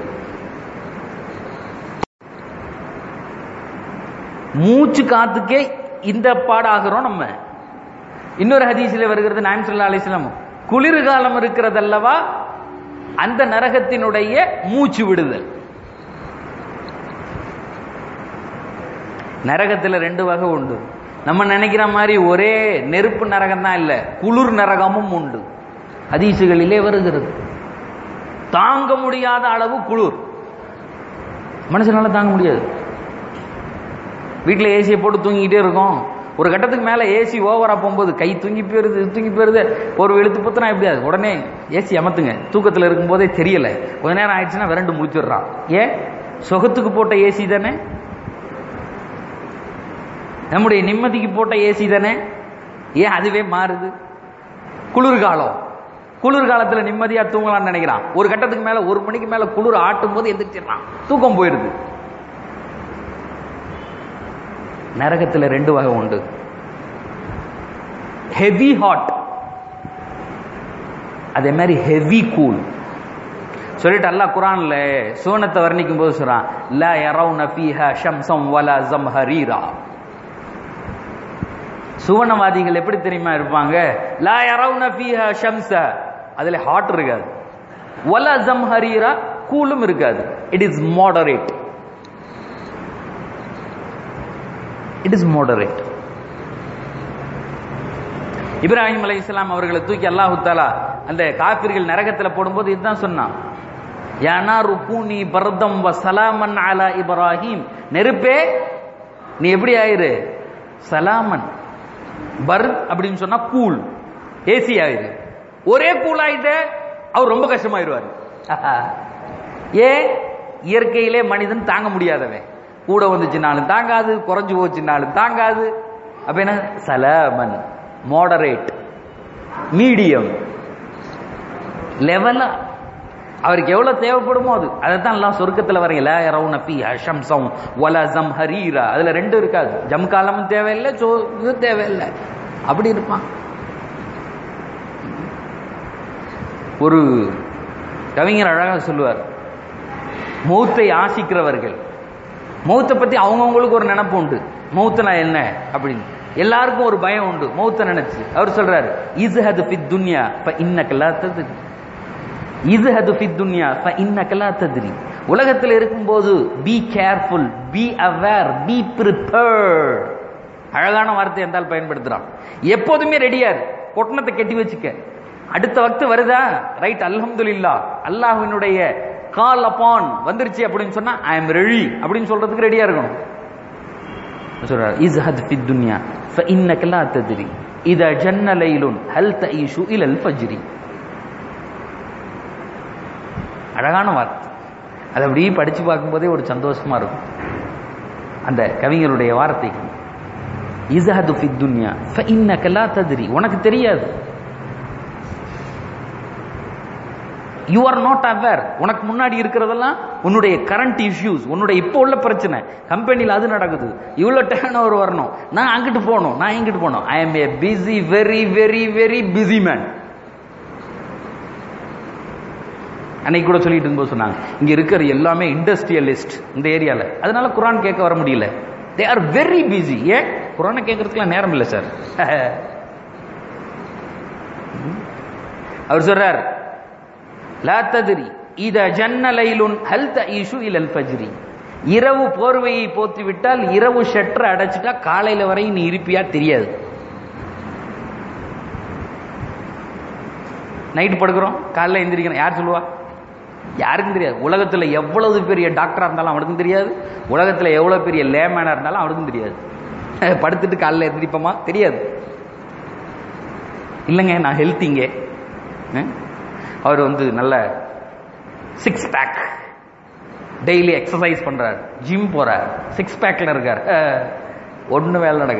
மூச்சு காத்துக்கே இந்த பாடாகிறோம் நம்ம இன்னொரு ஹதீஸில் வருகிறது நாயம் சொல்லா அலிஸ்லாம் குளிர்காலம் இருக்கிறதல்லவா அந்த நரகத்தினுடைய மூச்சு விடுதல் நரகத்துல ரெண்டு வகை உண்டு நம்ம நினைக்கிற மாதிரி ஒரே நெருப்பு நரகம் தான் இல்ல குளிர் நரகமும் உண்டு ஹதீசுகளிலே வருகிறது தாங்க முடியாத அளவு குளிர் மனுஷனால தாங்க முடியாது வீட்டில் ஏசியை போட்டு தூங்கிக்கிட்டே இருக்கோம் ஒரு கட்டத்துக்கு மேலே ஏசி ஓவரா போகும்போது கை தூங்கி போயிருது இது தூங்கி போயிருது ஒரு வெளுத்து புத்தனா எப்படியாது உடனே ஏசி அமத்துங்க தூக்கத்தில் இருக்கும்போதே தெரியல கொஞ்ச நேரம் ஆயிடுச்சுன்னா விரண்டு முடிச்சிடுறான் ஏன் சொகத்துக்கு போட்ட ஏசி தானே நம்முடைய நிம்மதிக்கு போட்ட ஏசி தானே ஏன் அதுவே மாறுது குளிர்காலம் குளிர்காலத்துல நிம்மதியா தூங்கலாம்னு நினைக்கிறான் ஒரு கட்டத்துக்கு மேல ஒரு மணிக்கு மேல குளிர் ஆட்டும் போது எந்திரிச்சிடறான் தூக்கம் போயிருது நரகத்துல ரெண்டு வகை உண்டு ஹெவி ஹாட் அதே மாதிரி ஹெவி கூல் சொல்லிட்டு அல்லாஹ் குரான்ல சூனத்தை வர்ணிக்கும் போது சொல்றான் லா யரவுன ஃபீஹா ஷம்ஸம் வலா ஜம்ஹரீரா சுவனவாதிகள் எப்படி தெரியுமா இருப்பாங்க லா யரவுன ஃபீஹா ஷம்ஸ அதுல ஹாட் இருக்காது வலா ஜம்ஹரீரா கூலும் இருக்காது it is moderate it is moderate Ibrahim அலை இஸ்லாம் அவர்களை தூக்கி அல்லாஹு தாலா அந்த காப்பிர்கள் நரகத்தில் போடும்போது இதுதான் சொன்னான் யானா ருக்கூனி பரதம் வ சலாமன் அலா இப்ராஹிம் நெருப்பே நீ எப்படி ஆயிரு சலாமன் பர் அப்படின்னு சொன்னா கூல் ஏசி ஆயிரு ஒரே கூல் ஆயிட்டு அவர் ரொம்ப கஷ்டமாயிருவார் ஏன் இயற்கையிலே மனிதன் தாங்க முடியாதவன் கூட வந்துச்சுனாலும் தாங்காது குறைஞ்சு போச்சுனாலும் தாங்காது அப்ப என்ன சலமன் மாடரேட் மீடியம் லெவலா அவருக்கு எவ்வளவு தேவைப்படுமோ அது அதை தான் எல்லாம் சொர்க்கத்தில் வரீங்க ல யரவுன ஃபீ ஹஷம்சம் வல ஜம் ஹரீரா அதுல ரெண்டு இருக்காது ஜம் காலமும் தேவையில்லை சோ இது தேவையில்லை அப்படி இருப்பான் ஒரு கவிஞர் அழகாக சொல்லுவார் மௌத்தை ஆசிக்கிறவர்கள் மௌத்தை பத்தி அவங்கவுங்களுக்கு ஒரு நினப்பு உண்டு மௌத்தனா என்ன அப்படின்னு எல்லாருக்கும் ஒரு பயம் உண்டு மௌத்த நினைச்சு அவர் சொல்றாரு இஸ்ஹது ஃபித் துன்யா ஃப இன்னக லா தத்ரி இது ஹது ஃபித் துன்யா ஃப இன்னகலா தத்ரி உலகத்தில் இருக்கும்போது be careful be aware be prepared அழகான வார்த்தை என்றால் பயன்படுத்துறான் எப்போதுமே ரெடியார் பொட்டணத்தை கட்டி வச்சுக்க அடுத்த வக்து வருதா ரைட் அல்ஹம்துலில்லா அல்லாஹ்வினுடைய கால் அப்பான் வந்துருச்சு அப்படின்னு சொன்னா ஐ எம் ரெடி அப்படின்னு சொல்றதுக்கு ரெடியா இருக்கணும் சொல்றார் இஸ்ஹத் ஃபித் துன்யா ஃப இன்னக லா தத்ரி இதா ஜன்ன லைலுன் ஹல் தஈஷு இலல் ஃபஜ்ரி அழகான வார்த்தை அதை அப்படியே படிச்சு பார்க்கும்போதே ஒரு சந்தோஷமா இருக்கும் அந்த கவிஞருடைய வார்த்தைகள் இஸ்ஹது ஃபித் துன்யா ஃப இன்னக லா தத்ரி உனக்கு தெரியாது யூ ஆர் நாட் அவேர் உனக்கு முன்னாடி இருக்கிறதெல்லாம் உன்னுடைய கரண்ட் இஷ்யூஸ் உன்னுடைய இப்போ உள்ள பிரச்சனை கம்பெனியில் அது நடக்குது இவ்வளோ டேர்ன் ஓவர் வரணும் நான் அங்கிட்டு போகணும் நான் இங்கிட்டு போகணும் I am a busy very very very busy man அன்னைக்கு கூட சொல்லிட்டு இருக்கும்போது சொன்னாங்க இங்க இருக்கிற எல்லாமே இண்டஸ்ட்ரியலிஸ்ட் இந்த ஏரியால அதனால குரான் கேட்க வர முடியல தே ஆர் வெரி பிஸி ஏன் குரானை கேட்கறதுக்குலாம் நேரம் இல்லை சார் அவர் சொல்றார் லா தத்ரி இத ஜன்ன லைலுன் ஹல் தஈஷு இலல் ஃபஜ்ரி இரவு போர்வையை போத்தி விட்டால் இரவு ஷட்டர் அடைச்சிட்டா காலையில வரையும் நீ இருப்பியா தெரியாது நைட்டு படுக்கிறோம் காலைல எந்திரிக்கிறோம் யார் சொல்லுவா யாருக்கும் தெரியாது உலகத்துல எவ்வளவு பெரிய டாக்டரா இருந்தாலும் அவனுக்கும் தெரியாது உலகத்துல எவ்வளவு பெரிய லேமேனா இருந்தாலும் அவனுக்கும் தெரியாது படுத்துட்டு காலைல எந்திரிப்போமா தெரியாது இல்லைங்க நான் ஹெல்த்திங்க அவர் வந்து நல்ல சிக்ஸ் பேக் டெய்லி எக்ஸசைஸ் பண்றார் ஜிம் போறார் சிக்ஸ் பேக்ல இருக்கார் ஒண்ணு வேலை நடக்க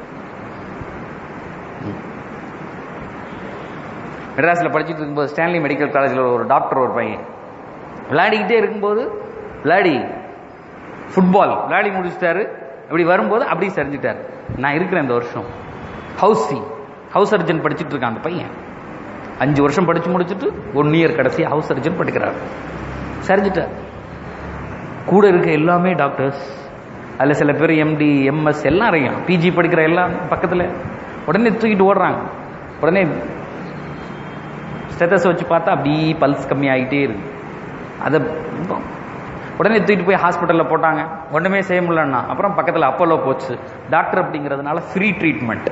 மெட்ராஸில் படிச்சுட்டு இருக்கும்போது ஸ்டான்லி மெடிக்கல் காலேஜில் ஒரு டாக்டர் ஒரு பையன் விளையாடிக்கிட்டே இருக்கும்போது விளையாடி ஃபுட்பால் விளையாடி முடிச்சிட்டாரு அப்படி வரும்போது அப்படி சரிஞ்சிட்டார் நான் இருக்கிறேன் இந்த வருஷம் ஹவுஸ் சி ஹவுஸ் சர்ஜன் படிச்சுட்டு இருக்கான் அந்த பையன் அஞ்சு வருஷம் படிச்சு முடிச்சுட்டு ஒன் இயர் கடைசி ஹவுஸ் சர்ஜன் படிக்கிறார் சரிஞ்சிட்டார் கூட இருக்க எல்லாமே டாக்டர்ஸ் அதில் சில பேர் எம்டி எம்எஸ் எல்லாம் அறியும் பிஜி படிக்கிற எல்லாம் பக்கத்தில் உடனே தூக்கிட்டு ஓடுறாங்க உடனே ஸ்டெத்தஸ் வச்சு பார்த்தா அப்படி பல்ஸ் கம்மியாகிட்டே இருக்கு அதை உடனே தூக்கிட்டு போய் ஹாஸ்பிட்டலில் போட்டாங்க ஒன்றுமே செய்ய முடியலன்னா அப்புறம் பக்கத்தில் அப்போலோ போச்சு டாக்டர் அப்படிங்கிறதுனால ஃப்ரீ ட்ரீட்மெண்ட்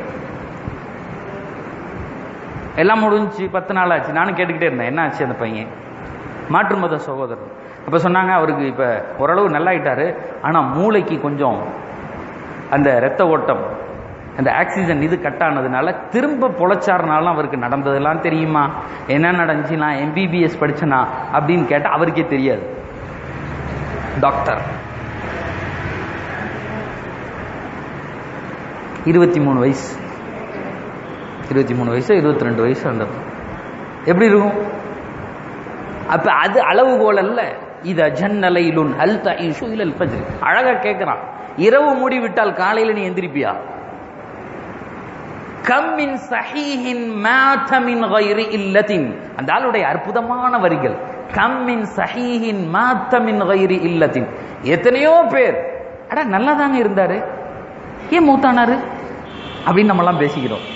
எல்லாம் முடிஞ்சு பத்து நாள் ஆச்சு நானும் கேட்டுக்கிட்டே இருந்தேன் என்ன ஆச்சு அந்த பையன் மாற்று மத சகோதரர் அப்போ சொன்னாங்க அவருக்கு இப்போ ஓரளவு நல்லாயிட்டாரு ஆனால் மூளைக்கு கொஞ்சம் அந்த இரத்த ஓட்டம் அந்த ஆக்சிஜன் இது கட் ஆனதுனால திரும்ப பொழைச்சாருனாலும் அவருக்கு நடந்ததெல்லாம் தெரியுமா என்ன நடந்துச்சு நான் எம்பிபிஎஸ் படிச்சனா அப்படின்னு கேட்டால் அவருக்கே தெரியாது டாக்டர் இருபத்தி மூணு வயசு இருபத்தி மூணு வயசு இருபத்தி ரெண்டு வயசு அந்த எப்படி இருக்கும் அப்ப அது அளவுகோல் அல்ல இத ஜன்னலைலுன் அல் தஈஷு இலல் ஃபஜ்ர் அழகா கேட்கிறான் இரவு மூடி விட்டால் காலையில நீ எந்திரிப்பியா கம்மின் சஹீஹின் மாத மின் கைரி இல்லத்தின் அந்த ஆளுடைய அற்புதமான வரிகள் கம்மின் சஹீஹின் மாத்த மின் கைரி இல்லத்தின் எத்தனையோ பேர் அட நல்லா தாங்க இருந்தாரு ஏன் மூத்தானாரு அப்படின்னு நம்மலாம் பேசிக்கிறோம்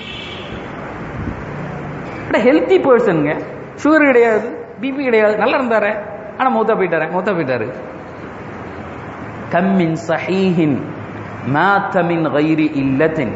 அட ஹெல்த்தி பர்சனுங்க சுகர் கிடையாது பிபி கிடையாது நல்லா இருந்தாரு ஆனா மூத்தா போயிட்டாரு மூத்தா போயிட்டாரு கம்மின் சஹீஹின் மாத்த மின் கைரி இல்லத்தின்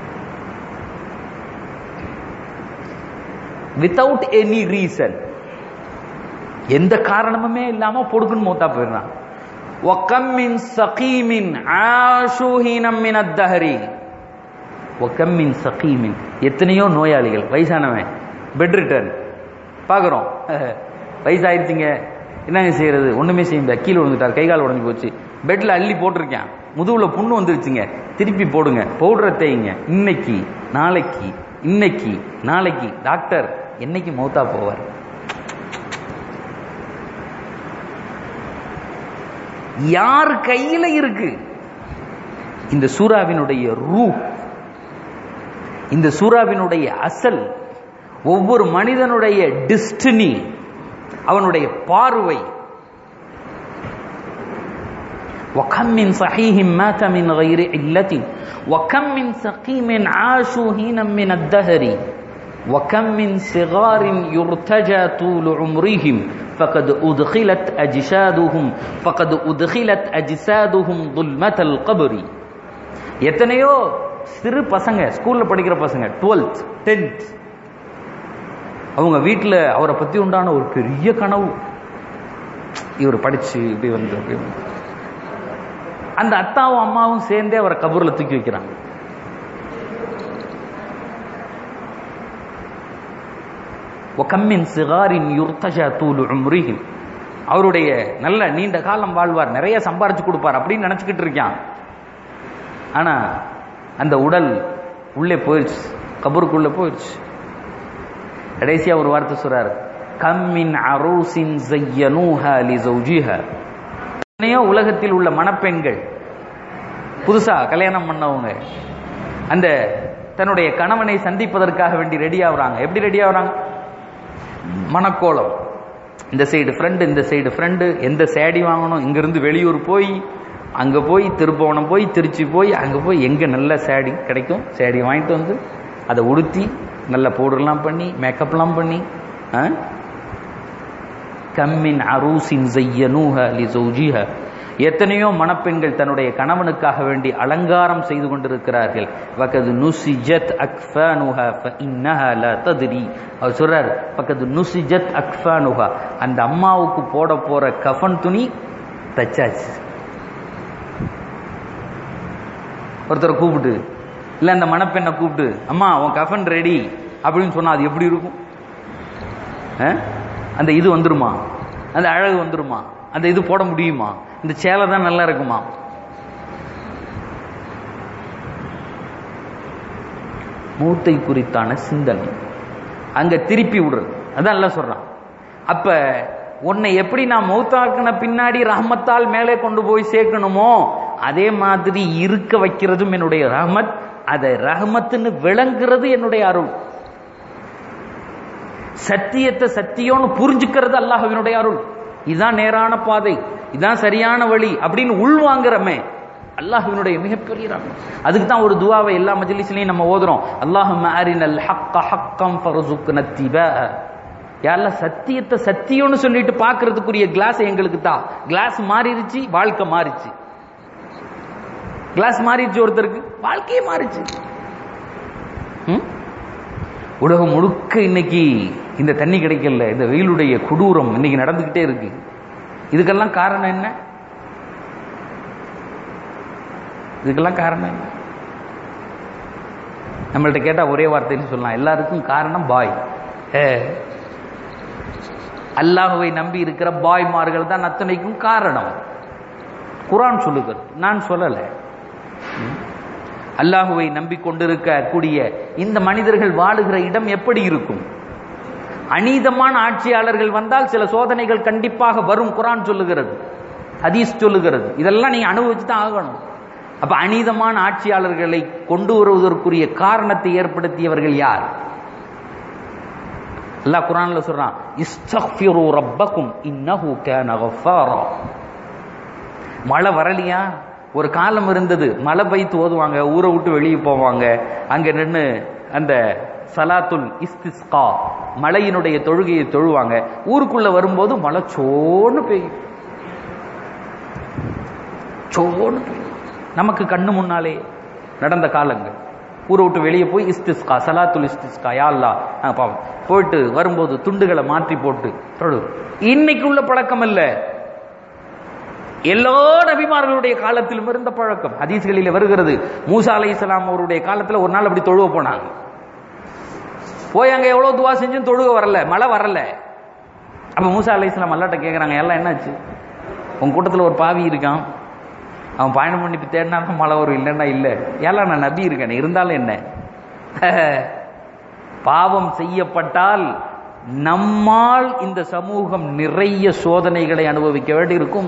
வித்தவுட் எனி ரீசன் எந்த காரணமுமே இல்லாம பொடுக்குன்னு மூத்தா போயிடுறான் ஒக்கம்மின் சகீமின் ஆஷூஹீனம் மின் அத்தஹரி ஒக்கம்மின் சகீமின் எத்தனையோ நோயாளிகள் வயசானவன் பெட் ரிட்டர்ன் பார்க்குறோம் வயசாயிருச்சுங்க என்னங்க செய்யறது ஒண்ணுமே செய்ய முடியாது கீழே விழுந்துட்டார் கை கால் உடஞ்சு போச்சு பெட்ல அள்ளி போட்டிருக்கேன் முதுகுல புண்ணு வந்துருச்சுங்க திருப்பி போடுங்க பவுடரை தேய்ங்க இன்னைக்கு நாளைக்கு இன்னைக்கு நாளைக்கு டாக்டர் என்னைக்கு மௌத்தா போவார் யார் கையில இருக்கு இந்த சூறாவினுடைய ரூ இந்த சூறாவினுடைய அசல் ஒவ்வொரு மனிதனுடைய டிஸ்டினி அவனுடைய பார்வை وكم من صحيح مات من غير علة وكم من سقيم عاشوا هينا من الدهر وكم من صغار يرتجى طول عمرهم فقد أدخلت أجسادهم فقد أدخلت أجسادهم ظلمة القبر எத்தனையோ சிறு பசங்க ஸ்கூல்ல படிக்கிற பசங்க டுவெல்த் டென்த் அவங்க வீட்டில் அவரை பத்தி உண்டான ஒரு பெரிய கனவு இவர் படிச்சு இப்படி வந்து அப்படி வந்து. அந்த அத்தாவும் அம்மாவும் சேர்ந்தே அவரை கபூர்ல தூக்கி வைக்கிறாங்க ஒகம்மின் சிகாரின் யுர்தஜா தூலு உம்ரிஹிம் அவருடைய நல்ல நீண்ட காலம் வாழ்வார் நிறைய சம்பாரிச்சு கொடுப்பார் அப்படின்னு நினைச்சுக்கிட்டு இருக்கான் ஆனா அந்த உடல் உள்ளே போயிடுச்சு கபருக்குள்ள போயிடுச்சு கடைசியா ஒரு வார்த்தை சொல்றாரு கம்மின் அரூசின் ஜையனூஹா லி ஜௌஜிஹா எத்தனையோ உலகத்தில் உள்ள மணப்பெண்கள் புதுசா கல்யாணம் பண்ணவங்க அந்த தன்னுடைய கணவனை சந்திப்பதற்காக வேண்டி ரெடி ஆகுறாங்க எப்படி ரெடி ஆகுறாங்க மணக்கோலம் இந்த சைடு ஃப்ரெண்டு இந்த சைடு ஃப்ரெண்டு எந்த சேடி வாங்கணும் இங்கிருந்து வெளியூர் போய் அங்க போய் திருப்பவனம் போய் திருச்சி போய் அங்க போய் எங்க நல்ல சேடி கிடைக்கும் சேடி வாங்கிட்டு வந்து அதை உடுத்தி நல்ல பவுடர்லாம் பண்ணி மேக்கப்லாம் பண்ணி ஆ? கம்மின் அரூசின் ஜையனூஹ லி ஜௌஜிஹா எத்தனையோ மணப்பெண்கள் தன்னுடைய கணவனுக்காக வேண்டி அலங்காரம் செய்து கொண்டிருக்கிறார்கள் வகது நுசிஜத் அக்ஃபானுஹா ஃபஇன்னஹா லா தத்ரி அவர் சொல்றார் பக்கத்து நுசிஜத் அக்ஃபானுஹா அந்த அம்மாவுக்கு போட போற கஃன் துணி தச்சாச்சு ஒருத்தரை கூப்பிட்டு இல்ல அந்த மணப்பெண்ணை கூப்பிட்டு அம்மா உன் கஃன் ரெடி அப்படின்னு சொன்னா அது எப்படி இருக்கும் ஆ? அந்த இது வந்துருமா அந்த அழகு வந்துருமா அந்த இது போட முடியுமா இந்த சேலை தான் நல்லா இருக்குமா மூத்தை குறித்தான சிந்தனை அங்க திருப்பி விடுறது அதான் எல்லாம் சொல்றான் அப்ப உன்னை எப்படி நான் மௌத்தாக்குன பின்னாடி ரஹமத்தால் மேலே கொண்டு போய் சேர்க்கணுமோ அதே மாதிரி இருக்க வைக்கிறதும் என்னுடைய ரஹமத் அதை ரஹமத்துன்னு விளங்குறது என்னுடைய அருள் சத்தியத்தை சத்தியம்னு புரிஞ்சுக்கிறது அல்லாஹ்வினுடைய அருள் இதுதான் நேரான பாதை இதுதான் சரியான வழி அப்படின்னு உள்வாங்குறமே அல்லாஹ்வினுடைய மிகப்பெரிய ரஹ்மத் அதுக்கு தான் ஒரு துவாவை எல்லா மஜ்லிஸ்லயும் நம்ம ஓதுறோம் அல்லாஹும்ம அரினல் ஹக்க ஹக்கம் ஃபர்சுக்ன திபாஅ யா அல்லாஹ் சத்தியத்தை சத்தியம்னு சொல்லிட்டு பார்க்கிறதுக்குரிய கிளாஸ் எங்களுக்கு தான் கிளாஸ் மாறிடுச்சு வாழ்க்கை மாறிச்சு கிளாஸ் மாறிடுச்சு ஒருத்தருக்கு வாழ்க்கையே மாறிச்சு ம்? உலகம் முழுக்க இன்னைக்கு இந்த தண்ணி கிடைக்கல இந்த வெயிலுடைய கொடூரம் இன்னைக்கு நடந்துகிட்டே இருக்கு இதுக்கெல்லாம் காரணம் என்ன இதுக்கெல்லாம் காரணம் என்ன நம்மள்ட்ட கேட்டா ஒரே வார்த்தைன்னு சொல்லலாம் எல்லாருக்கும் காரணம் பாய் ஏ அல்லாஹுவை நம்பி இருக்கிற பாய்மார்கள் தான் அத்தனைக்கும் காரணம் குரான் சொல்லுகிறது நான் சொல்லலை அல்லாஹுவை நம்பிக்கொண்டிருக்க கூடிய இந்த மனிதர்கள் வாழுகிற இடம் எப்படி இருக்கும் அநீதமான ஆட்சியாளர்கள் வந்தால் சில சோதனைகள் கண்டிப்பாக வரும் குரான் சொல்லுகிறது ஹதீஸ் சொல்லுகிறது இதெல்லாம் நீங்க அனுபவிச்சு தான் ஆகணும் அப்ப அநீதமான ஆட்சியாளர்களை கொண்டு வருவதற்குரிய காரணத்தை ஏற்படுத்தியவர்கள் யார் அல்லாஹ் குரான்ல சொல்றான் இஸ்தக்ஃபிரு ரப்பக்கும் இன்னஹு கான கஃபாரா மழை வரலையா ஒரு காலம் இருந்தது மழை பெய்த்து ஓதுவாங்க ஊரை விட்டு வெளியே போவாங்க அங்க நின்று அந்த சலாத்துல் இஸ்திஸ்கா மழையினுடைய தொழுகையை தொழுவாங்க ஊருக்குள்ள வரும்போது மழை சோன்னு பெய்யும் சோன்னு பெய்யும் நமக்கு கண்ணு முன்னாலே நடந்த காலங்கள் ஊரை விட்டு வெளியே போய் இஸ்திஸ்கா சலாத்துல் இஸ்திஸ்கா யா அல்லாஹ் நாங்க பாவம் போயிட்டு வரும்போது துண்டுகளை மாற்றி போட்டு தொழு இன்னைக்கு உள்ள பழக்கம் இல்லை எல்லா நபிமார்களுடைய காலத்திலும் இருந்த பழக்கம் ஹதீஸ்களில் வருகிறது மூசா அலை இஸ்லாம் அவருடைய காலத்துல ஒரு நாள் அப்படி தொழுவ போனாங்க போய் அங்க எவ்வளவு துவா செஞ்சும் தொழுக வரல மழை வரல அப்ப மூசா அலை இஸ்லாம் அல்லாட்ட கேக்குறாங்க எல்லாம் என்னாச்சு உங்க கூட்டத்துல ஒரு பாவி இருக்கான் அவன் பயணம் பண்ணி தேடினா தான் மழை வரும் இல்லைன்னா இல்ல ஏலாம் நான் நபி இருக்கேன் இருந்தாலும் என்ன பாவம் செய்யப்பட்டால் நம்மால் இந்த சமூகம் நிறைய சோதனைகளை அனுபவிக்க வேண்டி இருக்கும்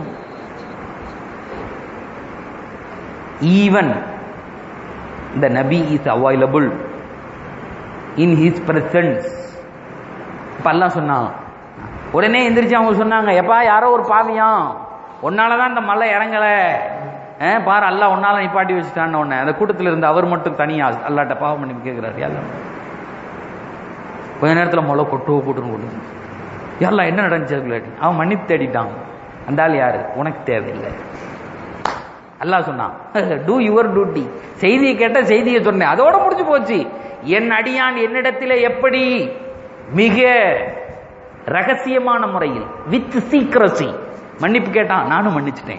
even the Nabi is available in his presence இப்ப எல்லாம் சொன்னாங்க உடனே எந்திரிச்சு அவங்க சொன்னாங்க எப்பா யாரோ ஒரு பாவியாம் உன்னாலதான் இந்த மலை இறங்கல அஹ், பாரு அல்லாஹ் உன்னால நிப்பாட்டி வச்சுட்டான்னு உடனே அந்த கூட்டத்தில் இருந்து அவர் மட்டும் தனியா அல்லாட்ட பாவம் பண்ணி கேட்கிறாரு எல்லாம் கொஞ்ச நேரத்தில் முளை கொட்டுவோ போட்டுன்னு கொண்டு யாரெல்லாம் என்ன நடந்துச்சு அவன் மன்னிப்பு தேடிட்டான் அந்த ஆள் யாரு உனக்கு தேவையில்லை அல்லாஹ் சொன்னான் டூ யுவர் டியூட்டி செய்தியை கேட்ட செய்தியை சொன்னேன் அதோட முடிஞ்சு போச்சு என் அடியான் என்னிடத்திலே எப்படி மிக ரகசியமான முறையில் வித் சீக்கிரசி மன்னிப்பு கேட்டான் நானும் மன்னிச்சிட்டேன்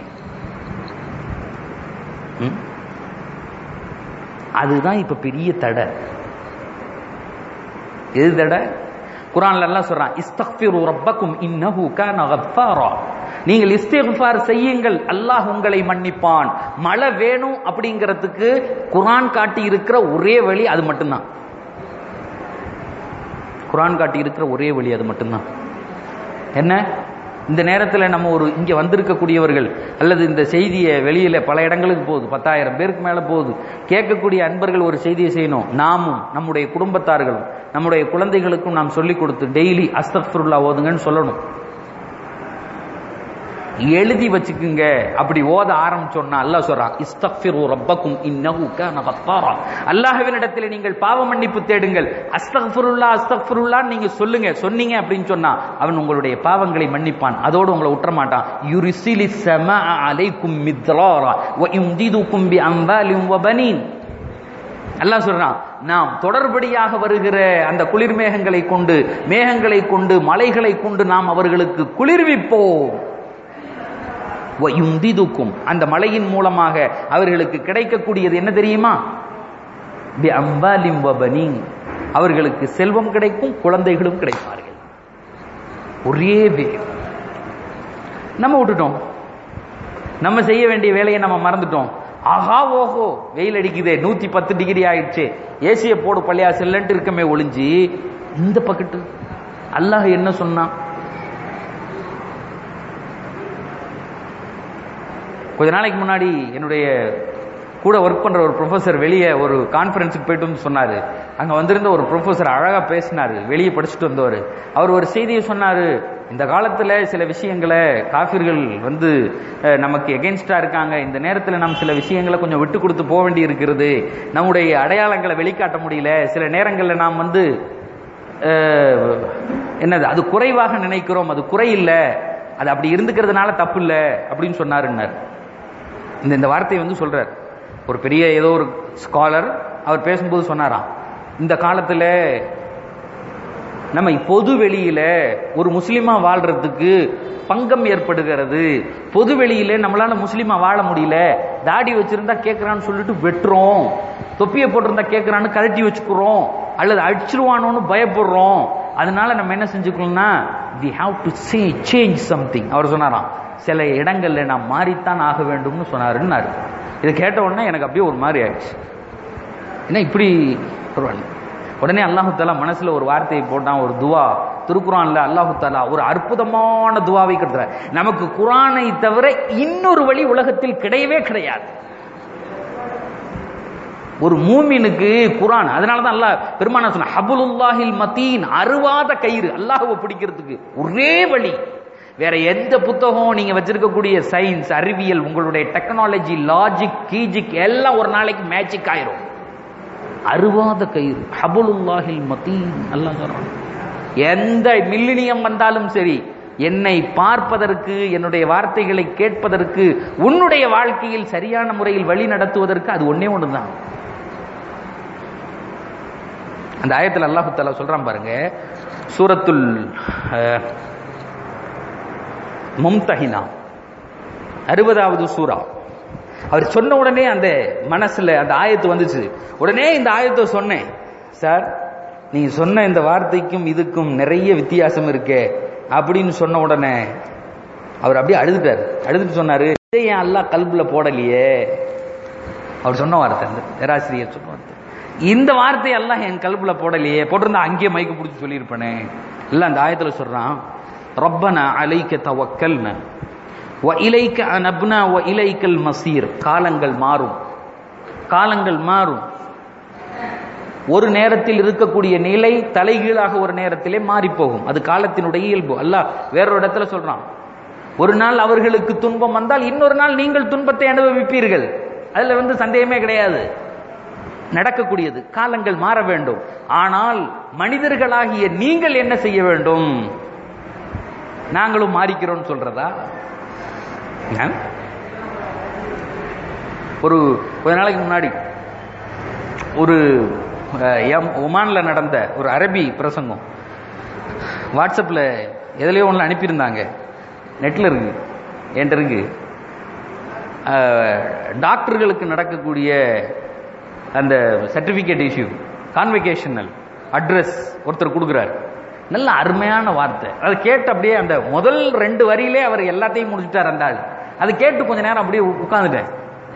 ம்? அதுதான் இப்ப பெரிய தடை எது தடை குரான்ல எல்லாம் சொல்றான் இஸ்தக்ஃபிரு ரப்பக்கும் இன்னஹு கான கஃபாரா நீங்கள் இஸ்திக்ஃபார் செய்யுங்கள் அல்லாஹ் உங்களை மன்னிப்பான் மழை வேணும் அப்படிங்கிறதுக்கு குரான் காட்டி இருக்கிற ஒரே வழி அது மட்டும்தான் குரான் காட்டி இருக்கிற ஒரே வழி அது மட்டும்தான் என்ன இந்த நேரத்தில் நம்ம ஒரு இங்க வந்திருக்கக்கூடியவர்கள் அல்லது இந்த செய்தியை வெளியில பல இடங்களுக்கு போகுது பத்தாயிரம் பேருக்கு மேல போகுது கேட்கக்கூடிய அன்பர்கள் ஒரு செய்தியை செய்யணும் நாமும் நம்முடைய குடும்பத்தார்களும் நம்முடைய குழந்தைகளுக்கும் நாம் சொல்லிக் கொடுத்து டெய்லி அஸ்தக்ஃபிருல்லா ஓதுங்கன்னு சொல்லணும் எழுதி வச்சுக்குங்க அப்படி ஓத ஆரம்பிச்சோம்னா அல்லாஹ் சொல்றான் இஸ்தக்ஃபிரு ரப்பக்கும் இன்னஹு கான கஃபாரா அல்லாஹ்வினிடத்தில் நீங்கள் பாவ மன்னிப்பு தேடுங்கள் அஸ்தக்ஃபிருல்லா அஸ்தக்ஃபிருல்லா நீங்க சொல்லுங்க சொன்னீங்க அப்படின்னு சொன்னா அவன் உங்களுடைய பாவங்களை மன்னிப்பான் அதோடு உங்களை விட்டுற மாட்டான் யுரிசிலி ஸமா அலைக்கும் மித்ராரா வ யும்திதுக்கும் பி அம்வாலின் வ பனீன் அல்லாஹ் சொல்றான் நாம் தொடர்படியாக வருகிற அந்த குளிர் மேகங்களை கொண்டு மேகங்களை கொண்டு மலைகளை கொண்டு நாம் அவர்களுக்கு குளிர்விப்போம் யுந்திதுக்கும் அந்த மலையின் மூலமாக அவர்களுக்கு கிடைக்கக்கூடியது என்ன தெரியுமா பி அம்பாலிம் வபனீன் அவர்களுக்கு செல்வம் கிடைக்கும் குழந்தைகளும் கிடைப்பார்கள் ஒரே வேகம் நம்ம விட்டுட்டோம் நம்ம செய்ய வேண்டிய வேலையை நம்ம மறந்துட்டோம் ஆஹா ஓஹோ வெயில் அடிக்குதே நூத்தி பத்து டிகிரி ஆயிடுச்சு ஏசிய போடு பள்ளியா செல்லன்ட்டு இருக்கமே ஒளிஞ்சு இந்த பக்கத்து அல்லாஹ் என்ன சொன்னான் கொஞ்ச நாளைக்கு முன்னாடி என்னுடைய கூட ஒர்க் பண்ற ஒரு ப்ரொஃபசர் வெளியே ஒரு கான்ஃபரன்ஸுக்கு போயிட்டு வந்து சொன்னாரு அங்க வந்திருந்த ஒரு ப்ரொஃபசர் அழகா பேசினாரு வெளியே படிச்சுட்டு வந்தவர் அவர் ஒரு செய்தியை சொன்னாரு இந்த காலத்துல சில விஷயங்களை காஃபிர்கள் வந்து அஹ், நமக்கு எகென்ஸ்டா இருக்காங்க இந்த நேரத்துல நம்ம சில விஷயங்களை கொஞ்சம் விட்டு கொடுத்து போக வேண்டி இருக்கிறது நம்முடைய அடையாளங்களை வெளிக்காட்ட முடியல சில நேரங்கள்ல நாம் வந்து அஹ், என்னது அது குறைவாக நினைக்கிறோம் அது குறை இல்ல அது அப்படி இருந்துக்கிறதுனால தப்பு இல்ல அப்படின்னு சொன்னாருன்னார் இந்த இந்த வார்த்தையை வந்து சொல்றார் ஒரு பெரிய ஏதோ ஒரு ஸ்காலர் அவர் பேசும்போது சொன்னாராம் இந்த காலத்துல நம்ம பொது வெளியில ஒரு முஸ்லிமா வாழ்றதுக்கு பங்கம் ஏற்படுகிறது பொது வெளியில நம்மளால முஸ்லிமா வாழ முடியல தாடி வச்சிருந்தா கேட்கறான்னு சொல்லிட்டு வெட்டுறோம் தொப்பியை போட்டிருந்தா கேட்கறான்னு கழட்டி வச்சுக்கிறோம் அல்லது அடிச்சிருவானோன்னு பயப்படுறோம் அதனால நம்ம என்ன செஞ்சுக்கணும்னா we have to say change something அவர் சொன்னாராம் சில இடங்கள்ல நாம் மாறித்தான் ஆக வேண்டும்னு சொன்னாருன்னாரு இதை கேட்ட உடனே எனக்கு அப்படியே ஒரு மாதிரி ஆயிடுச்சு என்ன இப்படி வருவாங்க உடனே அல்லாஹு தாலா மனசுல ஒரு வார்த்தையை போட்டான் ஒரு துவா திருக்குறான்ல அல்லாஹு தாலா ஒரு அற்புதமான துவாவை கொடுத்துற நமக்கு குரானை தவிர இன்னொரு வழி உலகத்தில் கிடையவே கிடையாது ஒரு மூமினுக்கு குரான் அதனால தான் அல்லாஹ் பெருமானா சொன்ன ஹபுலுல்லாஹில் மதீன் அருவாத கயிறு அல்லாஹ்வை பிடிக்கிறதுக்கு ஒரே வழி வேற எந்த புத்தகம் நீங்க வச்சிருக்கக்கூடிய சயின்ஸ் அறிவியல் உங்களுடைய டெக்னாலஜி லாஜிக் கீஜிக் எல்லாம் ஒரு நாளைக்கு மேஜிக் ஆயிரும் அருவாத கயிறு ஹபுலுல்லாஹில் மதீன் அல்லாஹ் சொல்றான் எந்த மில்லினியம் வந்தாலும் சரி என்னை பார்ப்பதற்கு என்னுடைய வார்த்தைகளை கேட்பதற்கு உன்னுடைய வாழ்க்கையில் சரியான முறையில் வழி நடத்துவதற்கு அது ஒன்னே ஒண்ணுதான் அந்த ஆயத்தில் அல்லாஹு தாலா சொல்றான் பாருங்க சூரத்துல் அஹ், மும்தஹினா அறுபதாவது சூரா அவர் சொன்ன உடனே அந்த மனசுல அந்த ஆயத்து வந்துச்சு உடனே இந்த ஆயத்தை சொன்னேன் சார் நீங்க சொன்ன இந்த வார்த்தைக்கும் இதுக்கும் நிறைய வித்தியாசம் இருக்கே அப்படின்னு சொன்ன உடனே அவர் அப்படியே அழுதுட்டார் அழுதுட்டு சொன்னாரு இதை ஏன் அல்லாஹ் கல்புல போடலையே அவர் சொன்ன வார்த்தை அந்த பேராசிரியர் சொன்ன வார்த்தை இந்த வார்த்தை எல்லாம் என் கல்புல போடலையே போட்டிருந்தா அங்கேயே மைக்கு பிடிச்சி சொல்லியிருப்பேனே இல்ல அந்த ஆயத்துல சொல்றான் ரப்பனா அலைக்க தவக்கல்ன வ இலைக்க அனப்னா வ இலைக்கல் மசீர் காலங்கள் மாறும் காலங்கள் மாறும் ஒரு நேரத்தில் இருக்கக்கூடிய நிலை தலைகீழாக ஒரு நேரத்திலே மாறி போகும் அது காலத்தினுடைய இயல்பு அல்லாஹ் வேறொரு இடத்துல சொல்றான் ஒரு நாள் அவர்களுக்கு துன்பம் வந்தால் இன்னொரு நாள் நீங்கள் துன்பத்தை அனுபவிப்பீர்கள் அதுல வந்து சந்தேகமே கிடையாது நடக்கக்கூடியது காலங்கள் மாற வேண்டும் ஆனால் மனிதர்களாகிய நீங்கள் என்ன செய்ய வேண்டும் நாங்களும் மாறிக்கிறோம் சொல்றதா ஆ? ஒரு கொஞ்ச நாளைக்கு முன்னாடி ஒரு அஹ், எம் ஒமான்ல நடந்த ஒரு அரபி பிரசங்கம் வாட்ஸ்அப்ல எதுலயோ ஒன்று அனுப்பியிருந்தாங்க நெட்ல இருக்கு என்கிட்ட இருக்கு அஹ், டாக்டர்களுக்கு நடக்கக்கூடிய அந்த சர்டிபிகேட் இஷ்யூ கான்வெகேஷனல் அட்ரஸ் ஒருத்தர் கொடுக்குறாரு நல்ல அருமையான வார்த்தை அதை கேட்டு அப்படியே அந்த முதல் ரெண்டு வரியிலே அவர் எல்லாத்தையும் முடிச்சுட்டார் அந்த ஆள் அதை கேட்டு கொஞ்ச நேரம் அப்படியே உட்கார்ந்துட்டேன்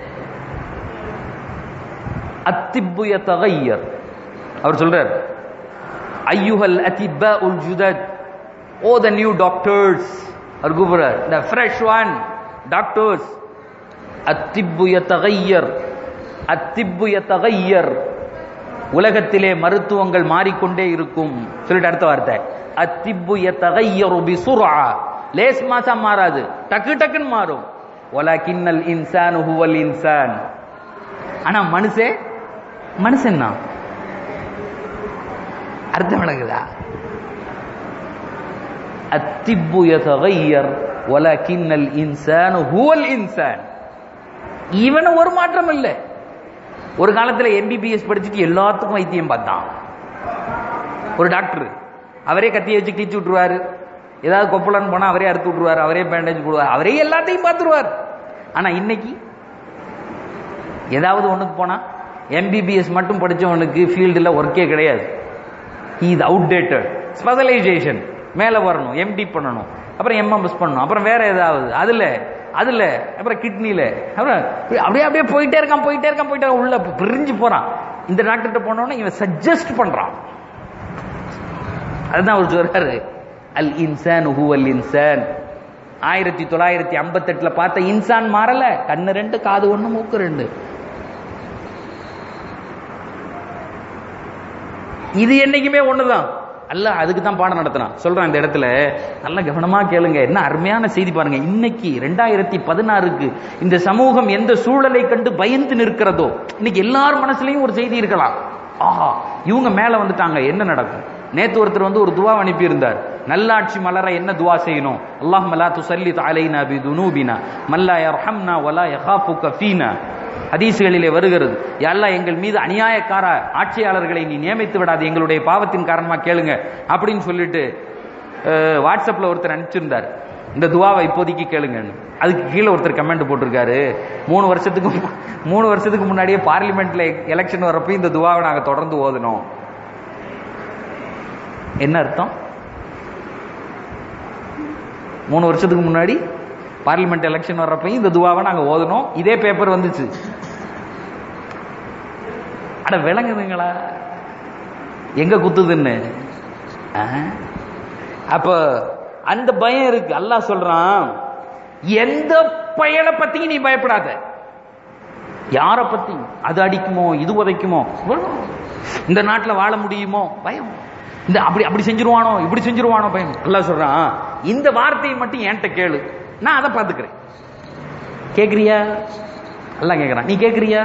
அத்திப்புய தகையர் அவர் சொல்றார் ஐயுஹல் அதிப்பா உல் ஜுதத் ஓ த நியூ டாக்டர்ஸ் அவர் கூப்பிடுறார் த ஃப்ரெஷ் ஒன் டாக்டர்ஸ் அத்திப்புய தகையர் அத்திப்புய தகையர் உலகத்திலே மருத்துவங்கள் மாறிக்கொண்டே இருக்கும் சொல்லிட்டு அடுத்த வார்த்தை அத்திப்புய தகையரு பிசுரா லேஸ் மாசா மாறாது டக்கு டக்குன்னு மாறும் ஒலாக்கின்னல் இன்சான் ஹுவல் இன்சான் ஆனா மனுஷே மனுஷன் தான் அர்த்தம் விளங்குதா அத்திப்பு யதகையர் வலக்கின்னல் இன்சான் ஹுவல் இன்சான் இவன ஒரு மாற்றம் இல்லை ஒரு காலத்துல எம்பிபிஎஸ் படிச்சுட்டு எல்லாத்துக்கும் வைத்தியம் பார்த்தான் ஒரு டாக்டர் அவரே கத்தியை வச்சு கிழிச்சு விட்டுருவாரு ஏதாவது கொப்பளன்னு போனா அவரே அறுத்து விட்டுருவாரு அவரே பேண்டேஜ் போடுவார் அவரே எல்லாத்தையும் பார்த்துருவார் ஆனா இன்னைக்கு ஏதாவது ஒண்ணுக்கு போனா எம்பிபிஎஸ் மட்டும் படிச்சவனுக்கு ஃபீல்டில் ஒர்க்கே கிடையாது இது அவுடேட்டட் ஸ்பெஷலைசேஷன் மேலே வரணும் எம்டி பண்ணணும் அப்புறம் எம்எம்எஸ் பண்ணணும் அப்புறம் வேற ஏதாவது அதுல அதுல அப்புறம் கிட்னில அப்புறம் அப்படியே அப்படியே போயிட்டே இருக்கான் போயிட்டே இருக்கான் போயிட்டே இருக்கான், உள்ள பிரிஞ்சு போறான் இந்த டாக்டர்கிட்ட போனோடனே இவன் சஜஸ்ட் பண்றான் அதுதான் அவர் சொல்றாரு அல் இன்சான் ஹூ அல் இன்சான் ஆயிரத்தி தொள்ளாயிரத்தி ஐம்பத்தெட்டுல பார்த்த இன்சான் மாறல கண்ணு ரெண்டு காது ஒண்ணு மூக்கு ரெண்டு இது என்னைக்குமே ஒண்ணுதான் அல்ல அதுக்கு தான் பாடம் நடத்தினான் சொல்றேன் இந்த இடத்துல நல்ல கவனமா கேளுங்க என்ன அருமையான செய்தி பாருங்க இன்னைக்கு ரெண்டாயிரத்தி பதினாறுக்கு இந்த சமூகம் எந்த சூழலை கண்டு பயந்து நிற்கிறதோ இன்னைக்கு எல்லார் மனசுலயும் ஒரு செய்தி இருக்கலாம் ஆஹா இவங்க மேல வந்துட்டாங்க என்ன நடக்கும் நேத்து ஒருத்தர் வந்து ஒரு துவா அனுப்பி இருந்தார் நல்லாட்சி மலர என்ன துவா செய்யணும் அல்லாஹ் மலா துசல்லி அலைனா பி துனூபினா மல்லா யர்ஹம்னா வலா யஹாஃபுக ஃபீனா ஹதீசுகளிலே வருகிறது அல்லாஹ் எங்கள் மீது அநியாயக்கார ஆட்சியாளர்களை நீ நியமித்து விடாது எங்களுடைய பாவத்தின் காரணமா கேளுங்க அப்படின்னு சொல்லிட்டு அஹ், வாட்ஸ்அப்ல ஒருத்தர் அனுப்பிச்சிருந்தார் இந்த துவாவை இப்போதைக்கு கேளுங்கன்னு அதுக்கு கீழே ஒருத்தர் கமெண்ட் போட்டிருக்காரு மூணு வருஷத்துக்கு மு- மூணு வருஷத்துக்கு முன்னாடியே பார்லிமெண்ட்ல எலெக்ஷன் வரப்போ இந்த துவாவை நாங்க தொடர்ந்து ஓதணும் என்ன அர்த்தம் மூணு வருஷத்துக்கு முன்னாடி பார்லிமெண்ட் எலெக்ஷன் வர்றப்பையும் இந்த துவாவை நாங்க ஓதணும் இதே பேப்பர் வந்துச்சு அட விளங்குதுங்களா எங்க குத்துதுன்னு ஆ? அப்ப அந்த பயம் இருக்கு அல்லாஹ் சொல்றான் எந்த பயலை பத்தியும் நீ பயப்படாத யார பத்தி அது அடிக்குமோ இது உதைக்குமோ இந்த நாட்டுல வாழ முடியுமோ பயம் இந்த அப்படி அப்படி செஞ்சிருவானோ இப்படி செஞ்சிருவானோ பயம் அல்லாஹ் சொல்றான் இந்த வார்த்தையை மட்டும் என்கிட்ட கேளு நான் அதை பார்த்துக்கிறேன் கேக்குறியா எல்லாம் கேக்குறான் நீ கேக்குறியா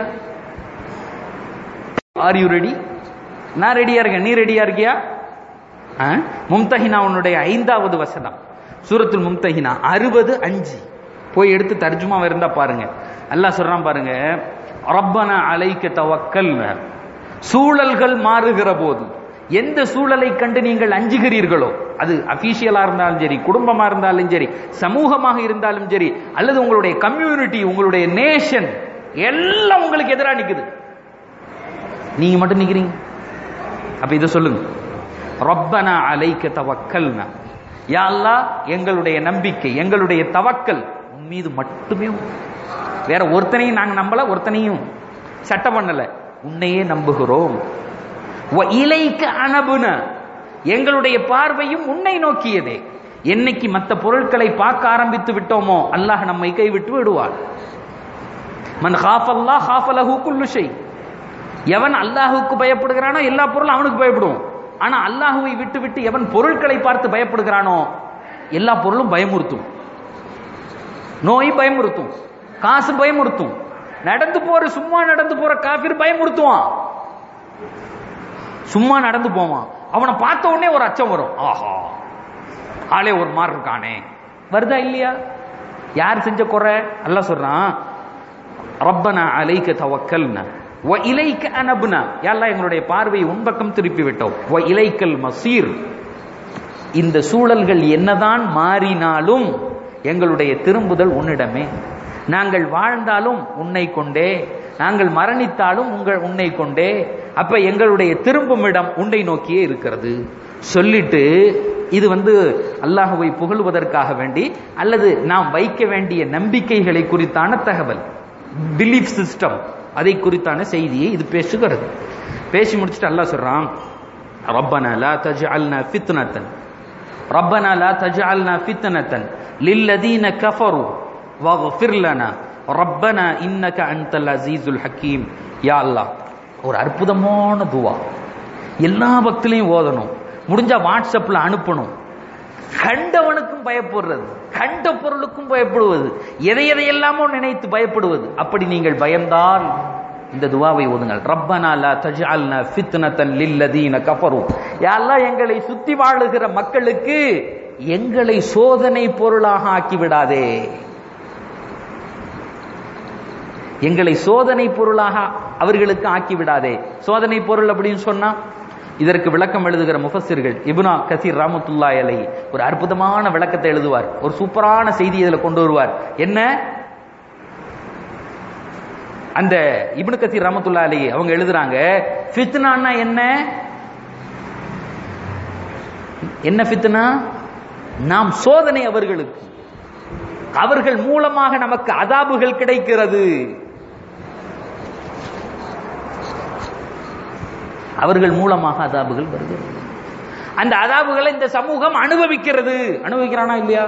ஆர் யூ ரெடி நான் ரெடியா இருக்கேன் நீ ரெடியா இருக்கியா ஆ? மும்தஹினா உன்னுடைய ஐந்தாவது வசனம் சூரத்துல் மும்தஹினா அறுபது அஞ்சு போய் எடுத்து தர்ஜுமா இருந்தா பாருங்க அல்லாஹ் சொல்றான் பாருங்க ரப்பனா அலைக்க தவக்கல் சூழல்கள் மாறுகிற போது எந்த சூழலை கண்டு நீங்கள் அஞ்சுகிறீர்களோ அது அபிஷியலா இருந்தாலும் சரி குடும்பமா இருந்தாலும் சரி சமூகமாக இருந்தாலும் சரி அல்லது உங்களுடைய கம்யூனிட்டி உங்களுடைய நேஷன் எல்லாம் உங்களுக்கு எதிராக நிக்குது நீங்க மட்டும் நிக்கிறீங்க அப்ப இதை சொல்லுங்க ரப்பனா அலைக்க தவக்கல்னா யா அல்லாஹ் எங்களுடைய நம்பிக்கை எங்களுடைய தவக்கல் உன் மீது மட்டுமே உண்டு. வேற ஒருத்தனையும் நாங்க நம்பல ஒருத்தனையும் சட்டம் பண்ணல உன்னையே நம்புகிறோம் வ இலைக்க அனபுன எங்களுடைய பார்வையும் உன்னை நோக்கியதே என்னைக்கு மற்ற பொருட்களை பார்க்க ஆரம்பித்து விட்டோமோ அல்லாஹ் நம்மை கைவிட்டு விடுவார் மன் ஹாஃபல்லா ஹாஃபலஹு குல்லு ஷை எவன் அல்லாஹுக்கு பயப்படுகிறானோ எல்லா பொருளும் அவனுக்கு பயப்படும் ஆனா அல்லாஹுவை விட்டு விட்டு எவன் பொருட்களை பார்த்து பயப்படுகிறானோ எல்லா பொருளும் பயமுறுத்தும் நோய் பயமுறுத்தும் காசு பயமுறுத்தும் நடந்து போற சும்மா நடந்து போற காபிர் பயமுறுத்துவான்
சும்மா நடந்து போவான் அவனை பார்த்த உடனே ஒரு அச்சம் வரும் ஆஹா ஆளே ஒரு மாதிரி இருக்கானே வருதா இல்லையா யார் செஞ்ச குறை அல்லாஹ் சொல்றான் ரப்பனா அலைக்க தவக்கல்னா வ இலைக்க அனபுனா யாரெல்லாம் எங்களுடைய பார்வையை உன் பக்கம் திருப்பி விட்டோம் வ இலைக்கல் மசீர் இந்த சூழல்கள் என்னதான் மாறினாலும் எங்களுடைய திரும்புதல் உன்னிடமே நாங்கள் வாழ்ந்தாலும் உன்னை கொண்டே நாங்கள் மரணித்தாலும் உங்கள் உன்னை கொண்டே அப்ப எங்களுடைய திரும்பும் இடம் உன்னை நோக்கியே இருக்கிறது சொல்லிட்டு இது வந்து அல்லாஹுவை புகழுவதற்காக வேண்டி அல்லது நாம் வைக்க வேண்டிய நம்பிக்கைகளை குறித்தான தகவல் பிலீஃப் சிஸ்டம் அதை குறித்தான செய்தியை இது பேசுகிறது பேசி முடிச்சுட்டு அல்லாஹ் சொல்றான் ரப்பனா லா தஜ்அல்னா ஃபித்னத்தன் ரப்பனா லா தஜ்அல்னா ஃபித்னத்தன் லில்லதீன கஃபரு வக்ஃபிர் லனா ரப்பனா இன்னக அன்தல் அஸீஸுல் ஹக்கீம் யா அல்லாஹ் ஒரு அற்புதமான துவா எல்லா பக்திலையும் ஓதணும் முடிஞ்சா வாட்ஸ்அப்ல அனுப்பணும் கண்டவனுக்கும் பயப்படுறது கண்ட பொருளுக்கும் பயப்படுவது எதை எதையெல்லாமோ நினைத்து பயப்படுவது அப்படி நீங்கள் பயந்தால் இந்த துவாவை ஓதுங்கள் ரப்பனா லா தஜ்அல்னா ஃபித்னத்தன் லில்லதீன கஃபரு யா அல்லாஹ் எங்களை சுத்தி வாழுகிற மக்களுக்கு எங்களை சோதனை பொருளாக ஆக்கி விடாதே எங்களை சோதனை பொருளாக அவர்களுக்கு ஆக்கி விடாதே சோதனை பொருள் அப்படின்னு சொன்னா இதற்கு விளக்கம் எழுதுகிற முஃபஸிர்கள் இப்னா கசீர் ராமத்துல்லா அலை ஒரு அற்புதமான விளக்கத்தை எழுதுவார் ஒரு சூப்பரான செய்தி இதுல கொண்டு வருவார் என்ன அந்த இப்னு கசீர் ராமத்துல்லா அலை அவங்க எழுதுறாங்க ஃபித்னான்னா என்ன என்ன ஃபித்னா நாம் சோதனை அவர்களுக்கு அவர்கள் மூலமாக நமக்கு அதாபுகள் கிடைக்கிறது அவர்கள் மூலமாக அதாபுகள் வருகிறது அந்த அதாபுகளை இந்த சமூகம் அனுபவிக்கிறது அனுபவிக்கிறானா இல்லையா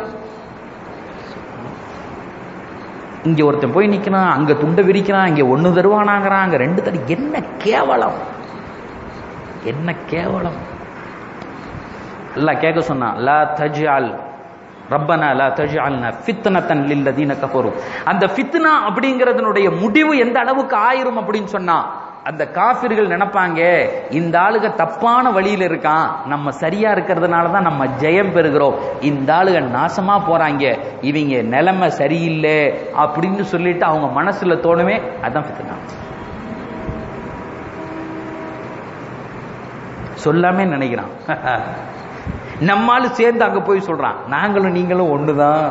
இங்க ஒருத்தன் போய் நிக்கிறான் அங்க துண்டை விரிக்கிறான் இங்க ஒண்ணு தருவானாங்கிறான் அங்க ரெண்டு தடி என்ன கேவலம் என்ன கேவலம் அல்லாஹ் கேட்க சொன்னான் லா தஜ்அல் ரப்பனா லா தஜ்அல்னா ஃபித்னத்தன் லில்லதீன கஃபரு அந்த ஃபித்னா அப்படிங்கிறதுனுடைய முடிவு எந்த அளவுக்கு ஆயிரும் அப்படின்னு சொன்னா அந்த காஃபிர்கள் நினைப்பாங்க இந்த ஆளுக தப்பான வழியில இருக்கான் நம்ம சரியா இருக்கிறதுனால தான் நம்ம ஜெயம் பெறுகிறோம் இந்த ஆளுக நாசமா போறாங்க இவங்க நிலைமை சரியில்லை அப்படின்னு சொல்லிட்டு அவங்க மனசுல தோணுமே அதான் ஃபித்னா சொல்லாமே நினைக்கிறான் நம்மால சேர்ந்து அங்க போய் சொல்றான் நாங்களும் நீங்களும் ஒண்ணுதான்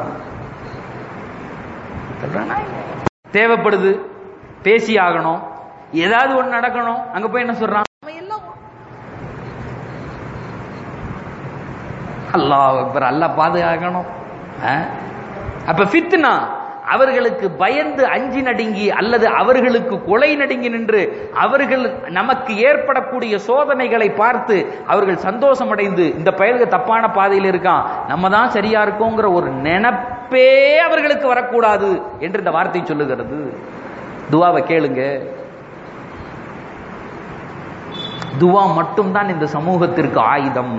சொல்றானா தேவைப்படுது பேசி ஆகணும் ஏதாவது ஒண்ணு நடக்கணும் அங்க போய் என்ன சொல்றான் அவன் எல்லாம் அல்லாஹ் அக்பர் அல்லாஹ் பாதுகாக்கணும் ஆ? அப்ப ஃபித்னா அவர்களுக்கு பயந்து அஞ்சி நடுங்கி அல்லது அவர்களுக்கு கொலை நடுங்கி நின்று அவர்கள் நமக்கு ஏற்படக்கூடிய சோதனைகளை பார்த்து அவர்கள் சந்தோஷம் அடைந்து இந்த பயலுக்கு தப்பான பாதையில் இருக்கான் நம்ம தான் சரியா இருக்கோங்கிற ஒரு நினைப்பே அவர்களுக்கு வரக்கூடாது என்று இந்த வார்த்தை சொல்லுகிறது துவாவை கேளுங்க துவா மட்டும்தான் இந்த சமூகத்திற்கு ஆயுதம்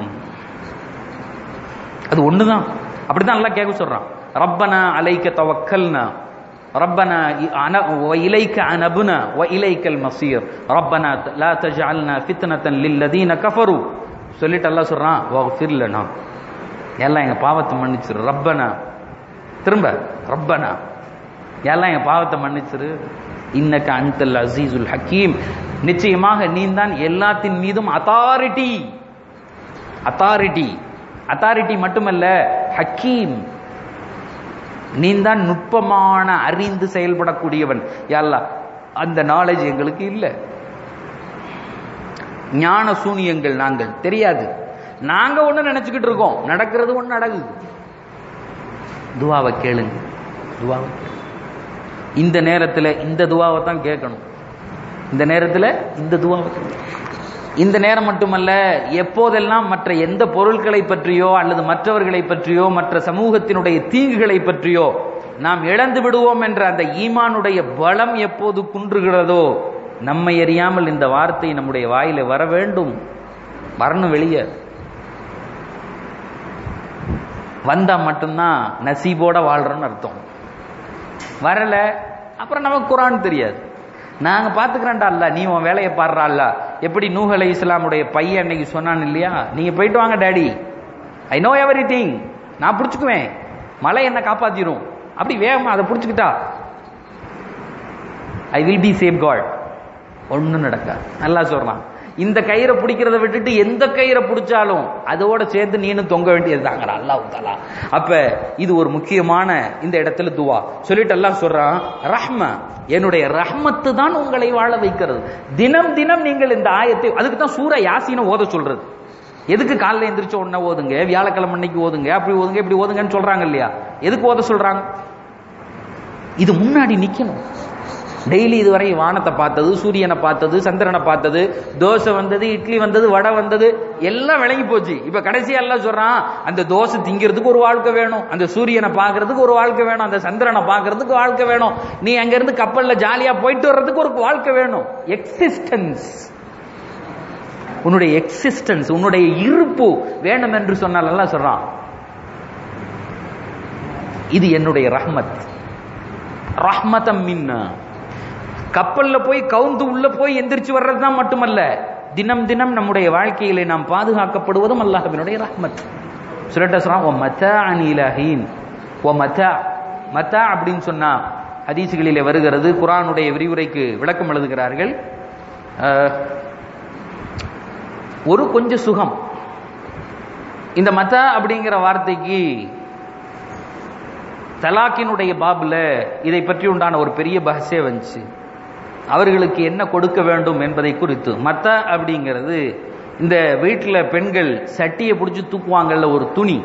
அது ஒண்ணுதான் அப்படிதான் நல்லா கேட்க சொல்றான் ரப்பனா அலைக்க தவக்கல்னா ربنا أنا وإليك أنبنا وإليك المصير ربنا لا تجعلنا فتنة للذين كفروا சொல்லிட்டு அல்லாஹ் சொல்றான் வஃபிர் லனா எல்லாம் எங்க பாவத்தை மன்னிச்சிரு ரப்பனா திரும்ப ரப்பனா எல்லாம் என் பாவத்தை மன்னிச்சிரு இன்னக்க அன்தல் அசீசுல் ஹக்கீம் நிச்சயமாக நீ தான் எல்லாத்தின் மீதும் அத்தாரிட்டி அத்தாரிட்டி அத்தாரிட்டி மட்டுமல்ல ஹக்கீம் நீ தான் நுட்பமான அறிந்து செயல்படக்கூடியவன் யாழ்லா அந்த நாலேஜ் எங்களுக்கு இல்லை ஞான சூனியங்கள் நாங்கள் தெரியாது நாங்க ஒண்ணு நினைச்சுக்கிட்டு இருக்கோம் நடக்கிறது ஒண்ணு நடக்குது துவாவை கேளுங்க துவாவை கேளுங்க. இந்த நேரத்துல இந்த துவாவை தான் கேட்கணும் இந்த நேரத்துல இந்த துவாவை கேட்கணும். இந்த நேரம் மட்டுமல்ல எப்போதெல்லாம் மற்ற எந்த பொருட்களை பற்றியோ அல்லது மற்றவர்களை பற்றியோ மற்ற சமூகத்தினுடைய தீங்குகளை பற்றியோ நாம் இழந்து விடுவோம் என்ற அந்த ஈமானுடைய பலம் எப்போது குன்றுகிறதோ நம்மை அறியாமல் இந்த வார்த்தை நம்முடைய வாயில வர வேண்டும் வரணும் வெளியே வந்தா மட்டும்தான் நசீபோட வாழ்றோம்னு அர்த்தம் வரல அப்புறம் நமக்கு குரான் தெரியாது நாங்க பாத்துக்கிறேன்டா அல்ல நீ உன் வேலையை பாடுறா அல்ல எப்படி நூஹ் அலை இஸ்லாமுடைய பையன் அன்னைக்கு சொன்னான் இல்லையா நீங்க போயிட்டு வாங்க daddy I know everything நான் பிடிச்சுக்குவேன் மழை என்ன காப்பாத்திரும் அப்படி வேகமா அதை பிடிச்சுக்கிட்டா I will be safe God ஒன்றும் நடக்காது நல்லா சொல்றான் இந்த கயிறை பிடிக்கிறத விட்டுட்டு எந்த கயிறை பிடிச்சாலும் அதோட சேர்த்து நீனும் தொங்க வேண்டியதுதாங்க அல்லாஹ் தாலா அப்ப இது ஒரு முக்கியமான இந்த இடத்துல துவா சொல்லிட்டு எல்லாம் சொல்றான் ரஹ்ம என்னுடைய ரஹ்மத்து தான் உங்களை வாழ வைக்கிறது தினம் தினம் நீங்கள் இந்த ஆயத்தை அதுக்கு தான் சூர யாசீனை ஓத சொல்றது எதுக்கு காலைல எந்திரிச்ச உடனே ஓதுங்க வியாழக்கிழமை அன்னைக்கு ஓதுங்க அப்படி ஓதுங்க இப்படி ஓதுங்கன்னு சொல்றாங்க இல்லையா எதுக்கு ஓத சொல்றாங்க இது முன்னாடி நிக்கணும் டெய்லி இதுவரை வானத்தை பார்த்தது சூரியனை பார்த்தது சந்திரனை பார்த்தது தோசை வந்தது இட்லி வந்தது வடை வந்தது எல்லாம் விளங்கி போச்சு இப்ப கடைசியா எல்லாம் சொல்றான் அந்த தோசை திங்கிறதுக்கு ஒரு வாழ்க்கை வேணும் அந்த சூரியனை பார்க்கறதுக்கு ஒரு வாழ்க்கை வேணும் அந்த சந்திரனை பார்க்கறதுக்கு வாழ்க்கை வேணும் நீ அங்க இருந்து கப்பல்ல ஜாலியா போயிட்டு வர்றதுக்கு ஒரு வாழ்க்கை வேணும் எக்ஸிஸ்டன்ஸ் உன்னுடைய எக்ஸிஸ்டன்ஸ் உன்னுடைய இருப்பு வேணும் என்று சொன்னால் எல்லாம் சொல்றான் இது என்னுடைய ரஹ்மத் ரஹ்மதம் மின்னா கப்பல்ல போய் கவுந்து உள்ள போய் எந்திரிச்சு வர்றது தான் மட்டுமல்ல தினம் தினம் நம்முடைய வாழ்க்கையிலே நாம் பாதுகாக்கப்படுவதும் அல்லாஹ்வினுடைய ரஹ்மத் சுரட்ட சொல்றான் ஓ மத்தா அனிலஹீன் ஓ மத்தா மத்தா அப்படின்னு சொன்னா ஹதீசுகளிலே வருகிறது குரானுடைய விரிவுரைக்கு விளக்கம் எழுதுகிறார்கள் அஹ், ஒரு கொஞ்சம் சுகம் இந்த மத்தா அப்படிங்கிற வார்த்தைக்கு தலாக்கினுடைய பாபுல இதை பற்றி உண்டான ஒரு பெரிய பஹஸே வந்துச்சு அவர்களுக்கு என்ன கொடுக்க வேண்டும் என்பதை குறித்து மத்த அப்படிங்கிறது இந்த வீட்டில் பெண்கள் சட்டியை பிடிச்சி தூக்குவாங்கல்ல ஒரு துணி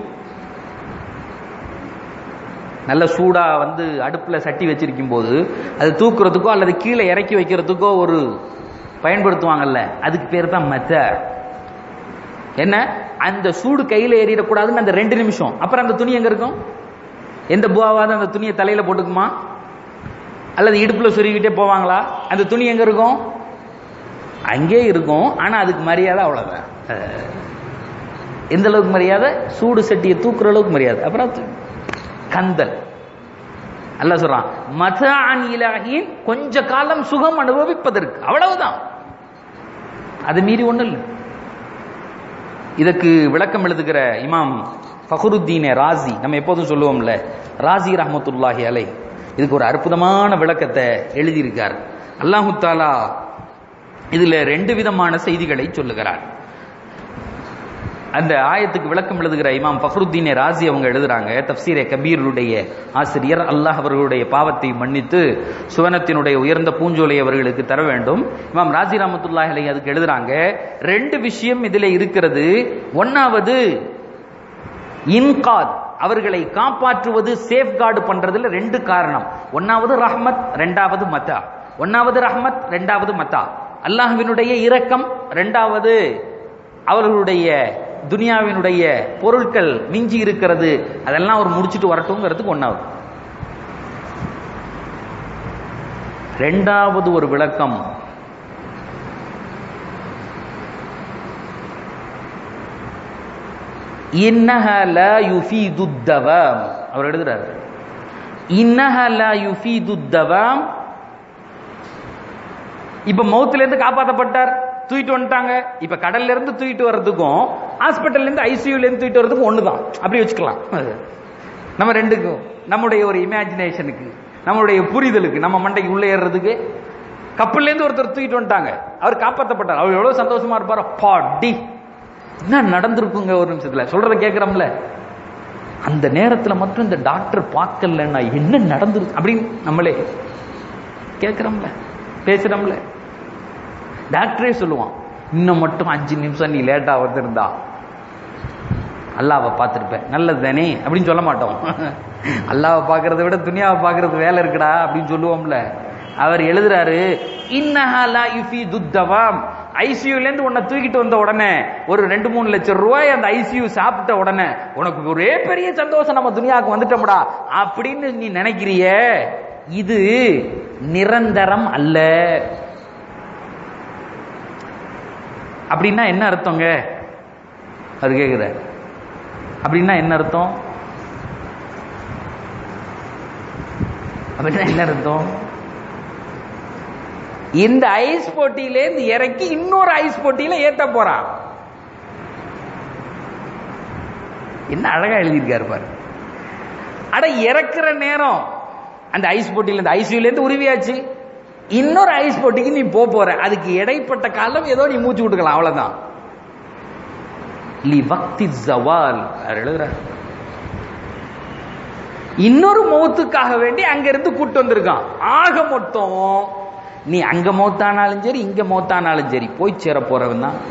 நல்ல சூடா வந்து அடுப்புல சட்டி வச்சிருக்கும் போது அது தூக்குறதுக்கோ அல்லது கீழே இறக்கி வைக்கிறதுக்கோ ஒரு பயன்படுத்துவாங்கல்ல அதுக்கு பேர் தான் மத்த என்ன அந்த சூடு கையில ஏறிடக்கூடாதுன்னு அந்த ரெண்டு நிமிஷம் அப்புறம் அந்த துணி எங்க இருக்கும் எந்த புவாவாவது அந்த துணியை தலையில போட்டுக்குமா அல்லது இடுப்புல சொருகிட்டே போவாங்களா அந்த துணி எங்க இருக்கும் அங்கே இருக்கும் ஆனா அதுக்கு மரியாதை அவ்வளவுதான் அஹ். எந்த அளவுக்கு மரியாதை சூடு சட்டியை தூக்குற அளவுக்கு மரியாதை அப்புறம் து- கந்தல் அல்ல சொல்றான் மதான் இலாகின் கொஞ்ச காலம் சுகம் அனுபவிப்பதற்கு அவ்வளவுதான் அது மீறி ஒண்ணு இல்லை இதற்கு விளக்கம் எழுதுகிற இமாம் ஃபஹருத்தீனே ராசி நம்ம எப்போதும் சொல்லுவோம்ல ராசி ரஹமத்துல்லாஹி அலை இதுக்கு ஒரு அற்புதமான விளக்கத்தை எழுதியிருக்கார் அல்லாஹு தாலா இதுல ரெண்டு விதமான செய்திகளை சொல்லுகிறார் அந்த ஆயத்துக்கு விளக்கம் எழுதுகிற இமாம் ஃபஹருத்தீனே ராசி அவங்க எழுதுறாங்க தப்சீரே கபீருடைய ஆசிரியர் அல்லாஹ் அவர்களுடைய பாவத்தை மன்னித்து சுவனத்தினுடைய உயர்ந்த பூஞ்சோலை அவர்களுக்கு தர வேண்டும் இமாம் ராஜி ரஹமத்துல்லாஹி அலைஹி அதுக்கு எழுதுறாங்க ரெண்டு விஷயம் இதுல இருக்கிறது ஒன்னாவது இன்காத் அவர்களை காப்பாற்றுவது சேஃப்கார்டு பண்றதுல ரெண்டு காரணம் ஒன்னாவது ரஹ்மத் ரெண்டாவது மத்தா ஒன்னாவது ரஹ்மத் ரெண்டாவது மத்தா அல்லாஹ்வினுடைய இரக்கம் ரெண்டாவது அவர்களுடைய துனியாவினுடைய பொருட்கள் மிஞ்சி இருக்கிறது அதெல்லாம் அவர் முடிச்சிட்டு வரட்டும்ங்கிறதுக்கு ஒன்னாவது ரெண்டாவது ஒரு விளக்கம் இன்னஹ லா யுஃபீது தவாம் அவர் எழுதுறாரு இன்னஹ லா யுஃபீது தவாம் இப்ப மௌத்துல இருந்து காப்பாற்றப்பட்டார் தூக்கிட்டு வந்துட்டாங்க இப்ப கடல்ல இருந்து தூக்கிட்டு வர்றதுக்கும் ஹாஸ்பிட்டல்ல இருந்து ஐசியூல இருந்து தூக்கிட்டு வர்றதுக்கும் ஒண்ணுதான் அப்படி வச்சுக்கலாம் நம்ம ரெண்டுக்கும் நம்முடைய ஒரு இமேஜினேஷனுக்கு நம்மளுடைய புரிதலுக்கு நம்ம மண்டைக்கு உள்ள ஏறுறதுக்கு கப்பல்ல இருந்து ஒருத்தர் தூக்கிட்டு வந்துட்டாங்க அவர் காப்பாற்றப்பட்டார் அவர் எவ்வளவு சந்தோஷமா இருப்பாரோ பாடி என்ன நடந்திருக்குங்க ஒரு நிமிஷத்துல சொல்றத கேட்கிறோம்ல அந்த நேரத்துல மட்டும் இந்த டாக்டர் பார்க்கலன்னா என்ன நடந்துருக்கு அப்படின்னு நம்மளே கேட்கிறோம்ல பேசுறோம்ல டாக்டரே சொல்லுவான் இன்னும் மட்டும் அஞ்சு நிமிஷம் நீ லேட்டா வந்திருந்தா அல்லாவை பார்த்துருப்பேன் நல்லது தானே அப்படின்னு சொல்ல மாட்டோம் அல்லாவை பார்க்கறத விட துனியாவை பார்க்கறது வேலை இருக்குடா அப்படின்னு சொல்லுவோம்ல அவர் எழுதுறாரு இன்னஹாலா யுஃபி துத்தவாம் ஐசியூல இருந்து உன்னை தூக்கிட்டு வந்த உடனே ஒரு ரெண்டு மூணு லட்சம் ரூபாய் அந்த ஐசியூ சாப்பிட்ட உடனே உனக்கு ஒரே பெரிய சந்தோஷம் நம்ம துனியாவுக்கு வந்துட்டோம்டா அப்படின்னு நீ நினைக்கிறிய இது நிரந்தரம் அல்ல அப்படின்னா என்ன அர்த்தங்க அது கேக்குற அப்படின்னா என்ன அர்த்தம் அப்படின்னா என்ன அர்த்தம் இந்த ஐஸ் போட்டியில இருந்து இறக்கி இன்னொரு ஐஸ் போட்டியில ஏத்த போறான் என்ன அழகா எழுதியிருக்காரு பாரு அட இறக்குற நேரம் அந்த ஐஸ் போட்டியில இருந்து ஐசியூல இருந்து உருவியாச்சு இன்னொரு ஐஸ் போட்டிக்கு நீ போக போற அதுக்கு இடைப்பட்ட காலம் ஏதோ நீ மூச்சு விட்டுக்கலாம் அவ்வளவுதான் லி வக்தி ஜவால் அவர் எழுதுறார் இன்னொரு மௌத்துக்காக வேண்டி அங்க இருந்து கூட்டு வந்திருக்கான் ஆக மொத்தம் நீ அங்க மௌத்தானாலும் சரி இங்க மௌத்தானாலும் சரி போய் சேர போறவன் தான்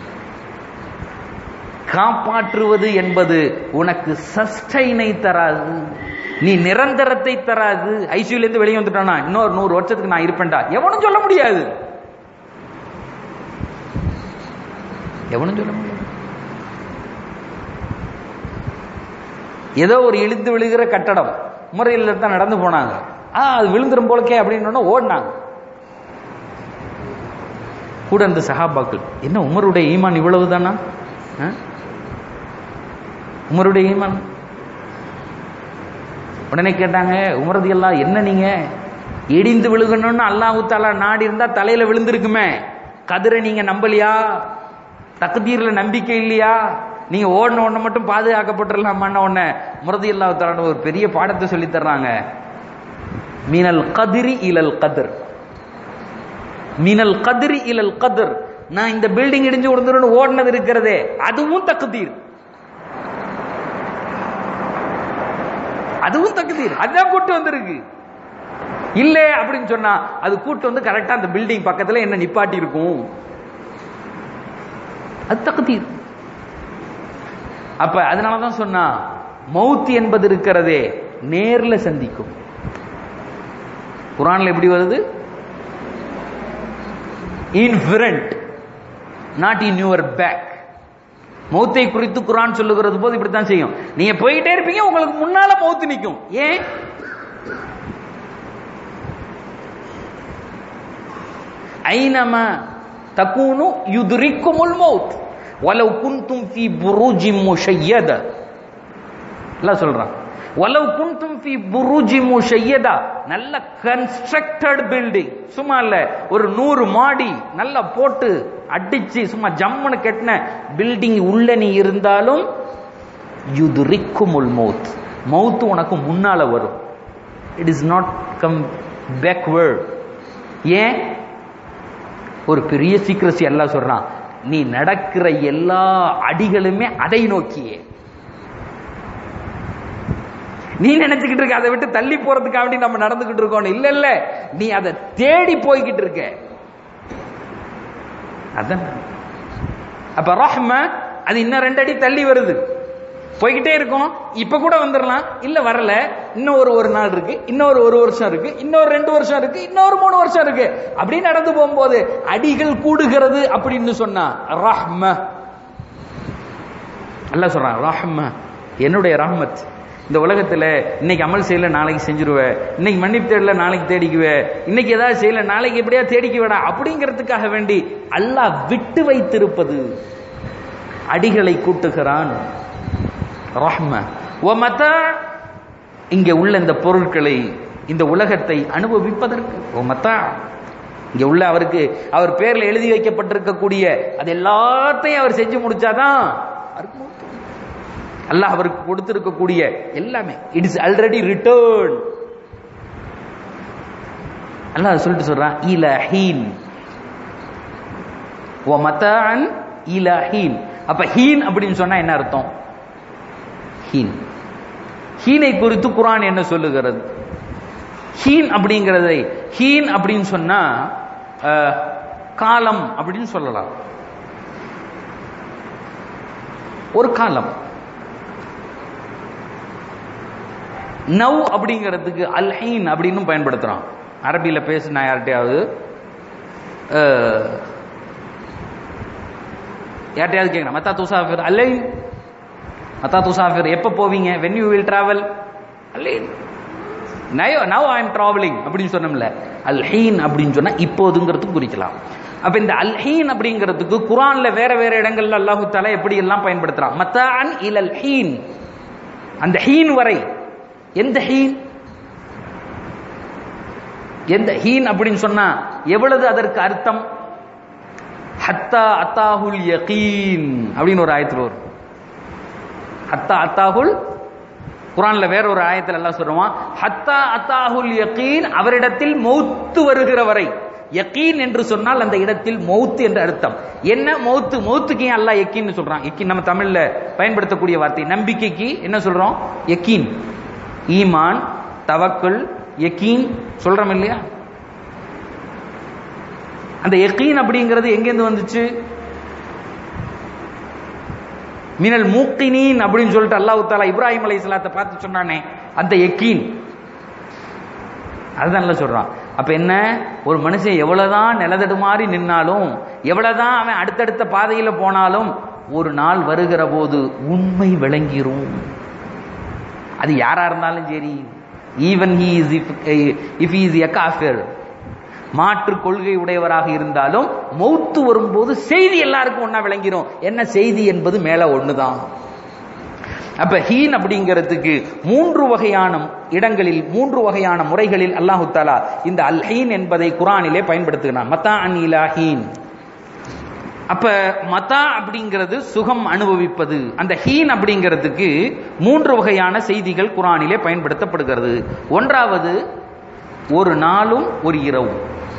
காப்பாற்றுவது என்பது உனக்கு சஸ்டைனை தராது நீ நிரந்தரத்தை தராது ஐசியூல இருந்து வெளியே வந்துட்டானா இன்னொரு நூறு வருஷத்துக்கு நான் இருப்பேன்டா எவனும் சொல்ல முடியாது எவனும் சொல்ல முடியாது ஏதோ ஒரு இழுத்து விழுகிற கட்டடம் முறையில் தான் நடந்து போனாங்க ஆ அது விழுந்துரும் போலக்கே அப்படின்னு ஓடினாங்க கூட அந்த சஹாபாக்கள் என்ன உமருடைய ஈமான் இவ்வளவு தானா உமருடைய ஈமான் உடனே கேட்டாங்க உமரது எல்லாம் என்ன நீங்க இடிந்து விழுகணும்னு அல்லாஹு தாலா நாடி இருந்தா தலையில விழுந்திருக்குமே கதிரை நீங்க நம்பலையா தகுதீர்ல நம்பிக்கை இல்லையா நீங்க ஓடின உடனே மட்டும் பாதுகாக்கப்பட்டுடலாமான்னு உடனே முரதி அல்லாஹு ஒரு பெரிய பாடத்தை சொல்லி தர்றாங்க மீனல் கதிரி இலல் கதிர் மீனல் கதிரி இலல் கதிர் நான் இந்த பில்டிங் இடிஞ்சு விழுந்துருன்னு ஓடினது இருக்கிறதே அதுவும் தகுதீர் அதுவும் தகுதீர் அதுதான் கூட்டு வந்திருக்கு இல்ல அப்படின்னு சொன்னா அது கூட்டு வந்து கரெக்டா அந்த பில்டிங் பக்கத்துல என்ன நிப்பாட்டி இருக்கும் அது தகுதீர் அப்ப அதனாலதான் சொன்னா மவுத் என்பது இருக்கிறதே நேர்ல சந்திக்கும் குரான்ல எப்படி வருது in front not in your back மௌத்தை குறித்து குரான் சொல்லுகிறது போது இப்படித்தான் செய்யும் நீங்க போயிட்டே இருப்பீங்க உங்களுக்கு முன்னால மௌத்து நிற்கும் ஏன் ஐனமா தக்கூனு யுதுரிக்குமுல் மௌத் வலவ் குன்தும் ஃபி புரூஜி முஷையத எல்லாம் சொல்றான் வலவ் குன்தும் ஃபி புரூஜி முஷையதா நல்ல கன்ஸ்ட்ரக்டட் பில்டிங் சும்மா இல்ல ஒரு நூறு மாடி நல்லா போட்டு அடிச்சு சும்மா ஜம்முன்னு கட்டின பில்டிங் உள்ள நீ இருந்தாலும் யுதுரிக்குமுல் மௌத் மௌத் உனக்கு முன்னால வரும் it is not come backward ஏன் ஒரு பெரிய சீக்கிரசி எல்லாம் சொல்றான் நீ நடக்கிற எல்லா அடிகளுமே அதை நோக்கியே நீ நினைச்சுக்கிட்டு இருக்க அதை விட்டு தள்ளி போறதுக்காக வேண்டி நம்ம நடந்துகிட்டு இருக்கோம் இல்ல இல்ல நீ அதை தேடி போய்கிட்டு இருக்க அதான் அப்ப ரஹ்ம அது இன்னும் ரெண்டு அடி தள்ளி வருது போய்கிட்டே இருக்கும் இப்ப கூட வந்துடலாம் இல்ல வரல இன்னும் ஒரு ஒரு நாள் இருக்கு இன்னொரு ஒரு வருஷம் இருக்கு இன்னொரு ரெண்டு வருஷம் இருக்கு இன்னொரு மூணு வருஷம் இருக்கு அப்படி நடந்து போகும்போது அடிகள் கூடுகிறது அப்படின்னு சொன்னா ரஹ்ம அல்ல சொல்றான் ரஹ்ம என்னுடைய ரஹ்மத் இந்த உலகத்துல இன்னைக்கு அமல் செய்யல நாளைக்கு செஞ்சிருவேன் இன்னைக்கு மன்னிப்பு தேடல நாளைக்கு தேடிக்குவே இன்னைக்கு ஏதாவது செய்யல நாளைக்கு எப்படியா தேடிக்குவேடா அப்படிங்கிறதுக்காக வேண்டி அல்லாஹ் விட்டு வைத்திருப்பது அடிகளை கூட்டுகிறான் ரஹ்ம ஒமத இங்க உள்ள இந்த பொருட்களை இந்த உலகத்தை அனுபவிப்பதற்கு ஒமதா இங்க உள்ள அவருக்கு அவர் பேர்ல எழுதி வைக்கப்பட்டிருக்கக்கூடிய அது எல்லாத்தையும் அவர் செஞ்சு முடிச்சாதான் அவருக்கு மௌத்து. அல்லாஹ் அவருக்கு கொடுத்திருக்கக்கூடிய எல்லாமே it is already return Allah சொல்லிட்டு சொல்றான் இலஹீன் ஓ மத்தான் இலஹீன் அப்ப ஹீன் அப்படின்னு சொன்னா என்ன அர்த்தம் ஹீன் ஹீனை குறித்து குரான் என்ன சொல்லுகிறது ஹீன் அப்படிங்கிறதை ஹீன் அப்படின்னு சொன்னா அஹ், காலம் அப்படின்னு சொல்லலாம் ஒரு காலம் நவ் அப்படிங்கிறதுக்கு அல்ஹீன் அப்படின்னு பயன்படுத்துறான் அரபியில பேசினா யார்கிட்டயாவது அஹ், யார்கிட்டயாவது கேட்கணும் மத்தா துசாஃபிர் அல்லை மத்தா துசாஃபிர் எப்ப போவீங்க வென் யூ வில் டிராவல் அல்லை நயோ நவ் ஐ எம் டிராவலிங் அப்படின்னு சொன்னோம்ல அல்ஹீன் அப்படின்னு சொன்னா இப்போதுங்கிறதுக்கு குறிக்கலாம் அப்ப இந்த அல்ஹீன் அப்படிங்கிறதுக்கு குரான்ல வேற வேற இடங்கள்ல அல்லாஹு தாலா எப்படி எல்லாம் பயன்படுத்துறான் மத்தான் இலல் ஹீன் அந்த ஹீன் வரை எந்த ஹீன் எந்த ஹீன் அப்படின்னு சொன்னா எவ்வளவு அதற்கு அர்த்தம் ஹத்தா அத்தாஹுல் யகீன் அப்படின்னு ஒரு ஆயத்தில் வரும் ஹத்தா அத்தாஹுல் குரான்ல வேற ஒரு ஆயத்தில் எல்லாம் சொல்லுவான் ஹத்தா அத்தாஹுல் யகீன் அவரிடத்தில் மௌத்து வருகிற வரை யகீன் என்று சொன்னால் அந்த இடத்தில் மௌத்து என்று அர்த்தம் என்ன மௌத்து மௌத்துக்கு ஏன் அல்லாஹ் யக்கீன் சொல்றான் யக்கீன் நம்ம தமிழ்ல பயன்படுத்தக்கூடிய வார்த்தை நம்பிக்கைக்கு என்ன சொல்றோம் யக்கீன் ஈமான் தவக்குல் யக்கீன் சொல்றோம் இல்லையா அந்த யக்கீன் அப்படிங்கிறது எங்கேருந்து வந்துச்சு மினல் மூக்கினீன் அப்படின்னு சொல்லிட்டு அல்லாஹ் தாலா இப்ராஹிம் அலை பார்த்து சொன்னானே அந்த யக்கீன் அதுதான் சொல்றான் அப்ப என்ன ஒரு மனுஷன் எவ்வளவுதான் நிலதடுமாறி நின்னாலும் எவ்வளவுதான் அவன் அடுத்தடுத்த பாதையில போனாலும் ஒரு நாள் வருகிற போது உண்மை விளங்கிரும் அது யாரா இருந்தாலும் சரி even he is if is a காஃபிர் மாற்று கொள்கை உடையவராக இருந்தாலும் மௌத்து வரும்போது செய்தி எல்லாருக்கும் ஒன்னா விளங்கிரும் என்ன செய்தி என்பது மேல ஒண்ணுதான் அப்ப ஹீன் அப்படிங்கிறதுக்கு மூன்று வகையான இடங்களில் மூன்று வகையான முறைகளில் அல்லாஹு தாலா இந்த அல் ஹீன் என்பதை குரானிலே பயன்படுத்துகிறான் மத்தா அன் இலா ஹீன் அப்ப மதா அப்படிங்கிறது சுகம் அனுபவிப்பது அந்த ஹீன் அப்படிங்கிறதுக்கு மூன்று வகையான செய்திகள் குரானிலே பயன்படுத்தப்படுகிறது ஒன்றாவது ஒரு நாளும் ஒரு இரவும்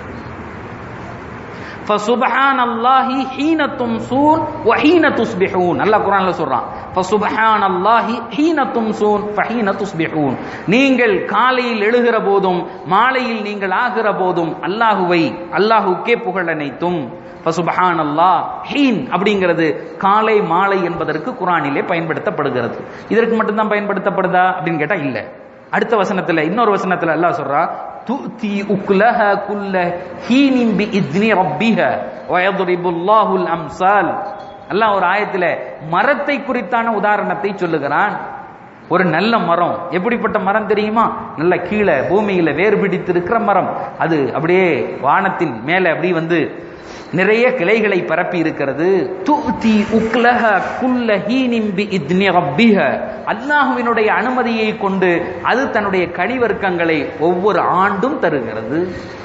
فسبحان الله حين تمسون وحين تصبحون அல்லாஹ் குர்ஆன்ல சொல்றான் فسبحان الله حين تمسون فحين تصبحون நீங்கள் காலையில் எழுகிற போதும் மாலையில் நீங்கள் ஆகிற போதும் அல்லாஹுவை அல்லாஹுக்கே புகழ் அனைத்தும் ஃபசுபஹான் அல்லாஹ் ஹீன் அப்படிங்கிறது காலை மாலை என்பதற்கு குரானிலே பயன்படுத்தப்படுகிறது இதற்கு மட்டும்தான் பயன்படுத்தப்படுதா அப்படின்னு கேட்டா இல்ல அடுத்த வசனத்துல இன்னொரு வசனத்துல அல்லாஹ் சொல்றா துத்தி உக்லஹ குல்ல ஹீனின் பி இத்னி ரப்பிஹ வயதுரிபுல்லாஹுல் அம்சால் அல்லாஹ் ஒரு ஆயத்துல மரத்தை குறித்தான உதாரணத்தை சொல்லுகிறான் ஒரு நல்ல மரம் எப்படிப்பட்ட மரம் தெரியுமா நல்ல கீழே பூமியில வேறு பிடித்து இருக்கிற மரம் அது அப்படியே வானத்தின் மேல அப்படி வந்து நிறைய கிளைகளை பரப்பி இருக்கிறது தூத்தி உக்லஹ குல்ல ஹீனிம் பி இத்னி ரப்பிஹ அல்லாஹுவினுடைய அனுமதியை கொண்டு அது தன்னுடைய கனிவர்க்கங்களை ஒவ்வொரு ஆண்டும் தருகிறது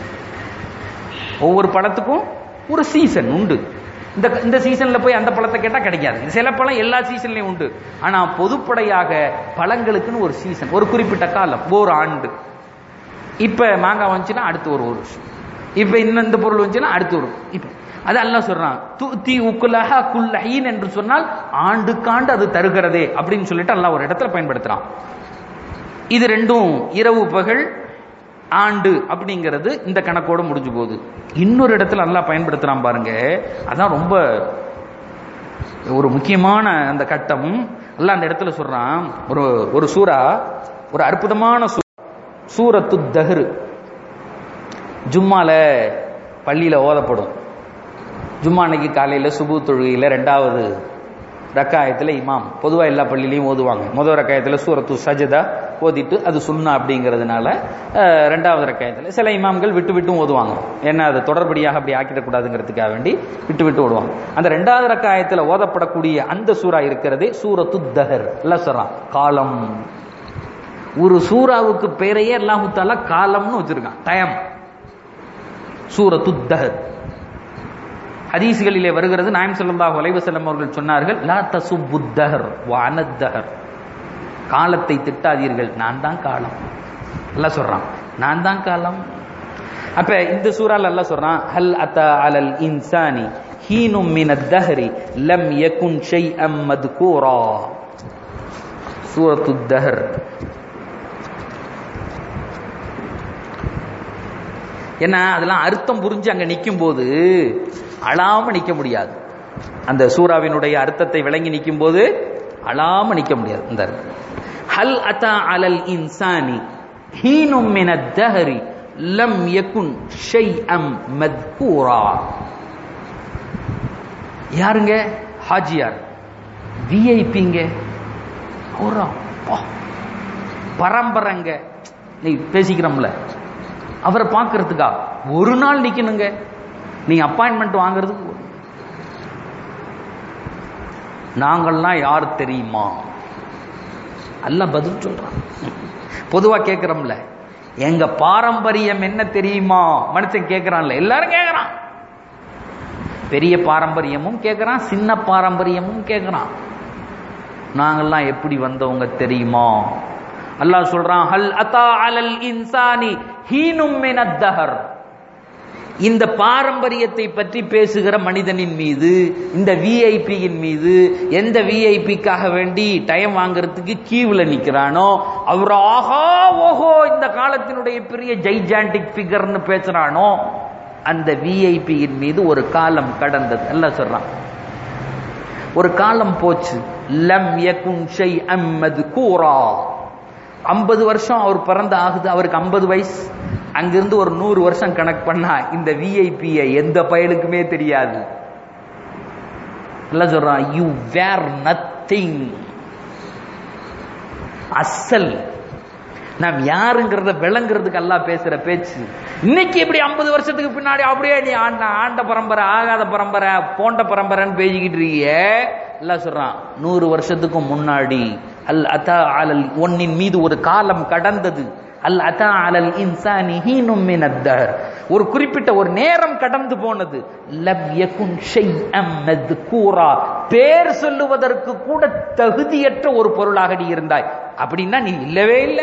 ஒவ்வொரு பழத்துக்கும் ஒரு சீசன் உண்டு இந்த இந்த சீசன்ல போய் அந்த பழத்தை கேட்டா கிடைக்காது சில பழம் எல்லா சீசன்லயும் உண்டு ஆனா பொதுப்படையாக பழங்களுக்குன்னு ஒரு சீசன் ஒரு குறிப்பிட்ட காலம் ஒரு ஆண்டு இப்ப மாங்காய் வந்துச்சுன்னா அடுத்து ஒரு ஒரு வருஷம் இப்ப இன்னும் இந்த பொருள் வந்துச்சுன்னா அடுத்து ஒரு இப்ப அது அல்லாஹ் சொல்றான் துத்தி உக்குலஹ குல்லஹீன் என்று சொன்னால் ஆண்டுக்காண்டு அது தருகிறதே அப்படின்னு சொல்லிட்டு அல்லாஹ் ஒரு இடத்துல பயன்படுத்துறான் இது ரெண்டும் இரவு பகல் ஆண்டு அப்படிங்கிறது இந்த கணக்கோட முடிஞ்சு போகுது இன்னொரு இடத்துல நல்லா பயன்படுத்துறான் பாருங்க அதான் ரொம்ப ஒரு முக்கியமான அந்த கட்டம் எல்லாம் அந்த இடத்துல சொல்றான் ஒரு ஒரு சூறா ஒரு அற்புதமான சூ சூரத்து தஹரு ஜும்மால பள்ளியில ஓதப்படும் ஜும்மா அன்னைக்கு காலையில சுபு தொழுகையில ரெண்டாவது ரக்காயத்தில் இமாம் பொதுவாக எல்லா பள்ளியிலையும் ஓதுவாங்க முதல் ரக்காயத்தில் சூரத்து சஜதா ஓதிட்டு அது சுண்ணா அப்படிங்கிறதுனால அஹ், ரெண்டாவது ரக்காயத்தில் சில இமாம்கள் விட்டு விட்டும் ஓதுவாங்க ஏன்னா அது தொடர்படியாக அப்படி ஆக்கிடக்கூடாதுங்கிறதுக்காக வேண்டி விட்டு விட்டு ஓடுவாங்க அந்த ரெண்டாவது ரக்காயத்தில் ஓதப்படக்கூடிய அந்த சூறா இருக்கிறதே சூரத்து தஹர் எல்லாம் சொல்றான் காலம் ஒரு சூறாவுக்கு பேரையே அல்லாஹு தாலா காலம்னு வச்சிருக்கான் டைம் சூரத்து தஹர் ஹதீஸ்களிலே வருகிறது நாயம் ஸல்லல்லாஹு அலைஹி வஸல்லம் அவர்கள் சொன்னார்கள் லா தசுப்புத்தஹர் வானத்தஹர் காலத்தை திட்டாதீர்கள் நான் தான் காலம் அல்லாஹ் சொல்றான் நான் தான் காலம் அப்ப இந்த சூறால அல்லாஹ் சொல்றான் ஹல் அத்தா அலல் இன்சானி ஹீனும் மின் அத்தஹரி லம் யகுன் ஷைஅம் மத்கூரா சூரத்து தஹர் ஏன்னா அதெல்லாம் அர்த்தம் புரிஞ்சு அங்க நிற்கும் போது அழாம நிக்க முடியாது அந்த சூறாவினுடைய அர்த்தத்தை விளங்கி நிற்கும் போது அழாம நிக்க முடியாது இந்த அர்த்தம். ஹல் அத்தா அலல் இன்சானி ஹீனும் மின தஹரி லம் யகுன் ஷைஅம் மத்கூரா யாருங்க ஹாஜியார் விஐபிங்க அவரா அப்பா. பரம்பரைங்க நீ பேசிக்கிறோம்ல அவரை பார்க்கறதுக்கா ஒரு நாள் நிக்கணுங்க நீங்க அப்பாயின்மெண்ட் வாங்குறதுக்கு ஒரு- நாங்கள்லாம் யார் தெரியுமா அல்ல பதில் சொல்றான் பொதுவா கேட்கிறோம்ல எங்க பாரம்பரியம் என்ன தெரியுமா மனுஷன் கேட்கிறான்ல எல்லாரும் கேட்கறான் பெரிய பாரம்பரியமும் கேட்கறான் சின்ன பாரம்பரியமும் கேட்கறான் நாங்கெல்லாம் எப்படி வந்தவங்க தெரியுமா அல்லாஹ் சொல்றான் ஹல் அத்தா அலல் இன்சானி ஹீனும் மினத் தஹர் இந்த பாரம்பரியத்தை பற்றி பேசுகிற மனிதனின் மீது இந்த விஐபியின் மீது எந்த விஐபிக்காக வேண்டி டைம் வாங்குறதுக்கு கீவுல நிக்கிறானோ அவர் ஆஹா ஓஹோ இந்த காலத்தினுடைய பெரிய ஜைஜாண்டிக் ஃபிகர்னு பேசுறானோ அந்த விஐபியின் மீது ஒரு காலம் கடந்தது எல்லாம் சொல்றான் ஒரு காலம் போச்சு லம் யகுன் ஷை அம்மது கூரா ஐம்பது வருஷம் அவர் பிறந்த ஆகுது அவருக்கு ஐம்பது வயசு அங்கிருந்து ஒரு நூறு வருஷம் கணக்கு பண்ணா இந்த விஐபியை எந்த பயலுக்குமே தெரியாது எல்லாம் சொல்றான் யூ வேர் நத்திங் அசல் நாம் யாருங்கிறத விளங்குறதுக்கு எல்லாம் பேசுற பேச்சு இன்னைக்கு எப்படி ஐம்பது வருஷத்துக்கு பின்னாடி அப்படியே நீ ஆண்ட ஆண்ட பரம்பரை ஆகாத பரம்பரை போண்ட பரம்பரைன்னு பேசிக்கிட்டு இருக்கிய எல்லாம் சொல்றான் நூறு வருஷத்துக்கு முன்னாடி அல் அத்தா அலல் ஒன்னின் மீது ஒரு காலம் கடந்தது அல் அத்தா அலல் இன்சானி ஹீனும் மினத்தர் ஒரு குறிப்பிட்ட ஒரு நேரம் கடந்து போனது லவ் யகுன் ஷைஅம் மத்கூரா பேர் சொல்லுவதற்கு கூட தகுதியற்ற ஒரு பொருளாக நீ இருந்தாய் அப்படின்னா நீ இல்லவே இல்லை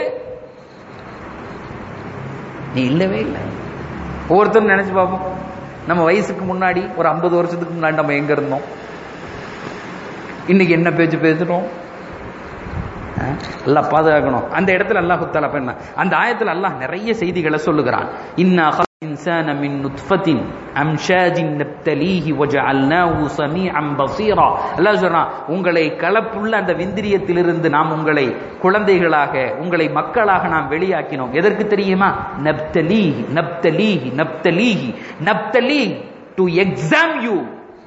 நீ இல்லவே இல்லை ஒவ்வொருத்தரும் நினைச்சு பார்ப்போம் நம்ம வயசுக்கு முன்னாடி ஒரு ஐம்பது வருஷத்துக்கு முன்னாடி நம்ம எங்க இருந்தோம் இன்னைக்கு என்ன பேச்சு பேசுறோம் அஹ், எல்லாம் பாதுகாக்கணும் அந்த இடத்துல அல்லாஹ் தஆலா அப்ப என்ன அந்த ஆயத்துல அல்லாஹ் நிறைய செய்திகளை சொல்லுகிறான் இன்னா இன்சான மின் நுத்ஃபத்தின் அம்ஷாஜின் நப்தலீஹி வஜஅல்னாஹு சமீஅன் பஸீரா அல்லாஹ் சொல்றான் உங்களை கலப்புள்ள அந்த விந்திரியத்திலிருந்து நாம் உங்களை குழந்தைகளாக உங்களை மக்களாக நாம் வெளியாக்கினோம் எதற்கு தெரியுமா நப்தலீஹி நப்தலீஹி நப்தலீஹி நப்தலீ to exam you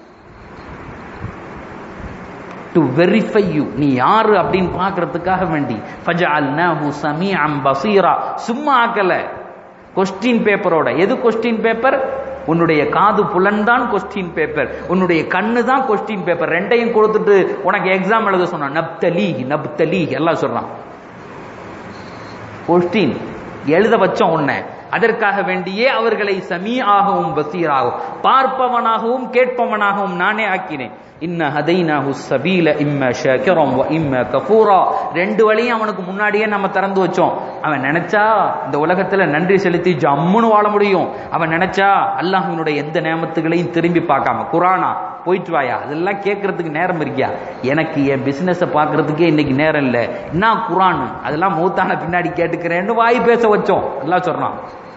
to verify you நீ யாரு அப்படின்னு பார்க்கறதுக்காக வேண்டி ஃபஜஅல்னாஹு சமீஅன் பஸீரா சும்மா ஆக்கல கொஸ்டின் பேப்பரோட எது கொஸ்டின் பேப்பர் உன்னுடைய காது புலன்தான் கொஸ்டின் பேப்பர் உன்னுடைய கண்ணு தான் கொஸ்டின் பேப்பர் ரெண்டையும் கொடுத்துட்டு உனக்கு எக்ஸாம் எழுத சொன்னான் நப்தலி நப்தலி எல்லாம் சொல்றான் கொஸ்டின் எழுத வச்சோம் உன்னை அதற்காக வேண்டியே அவர்களை சமீஆகவும் பசீராகவும் பார்ப்பவனாகவும் கேட்பவனாகவும் நானே ஆக்கினேன் இன்ன ஹதைனாஹு சபீல இம்ம ஷாக்கிரம் வ இம்ம கஃபூரா ரெண்டு வழியும் அவனுக்கு முன்னாடியே நம்ம திறந்து வச்சோம் அவன் நினைச்சா இந்த உலகத்துல நன்றி செலுத்தி ஜம்முன்னு வாழ முடியும் அவன் நினைச்சா அல்லாஹ்வினுடைய எந்த நேமத்துகளையும் திரும்பி பார்க்காம குரானா போயிட்டு வாயா அதெல்லாம் கேட்கறதுக்கு நேரம் இருக்கியா எனக்கு என் பிசினஸ பார்க்கறதுக்கே இன்னைக்கு நேரம் இல்லை என்ன குரான் அதெல்லாம் மூத்தான பின்னாடி கேட்டுக்கிறேன்னு வாய் பேச வச்சோம் எல்லாம் சொல்றான்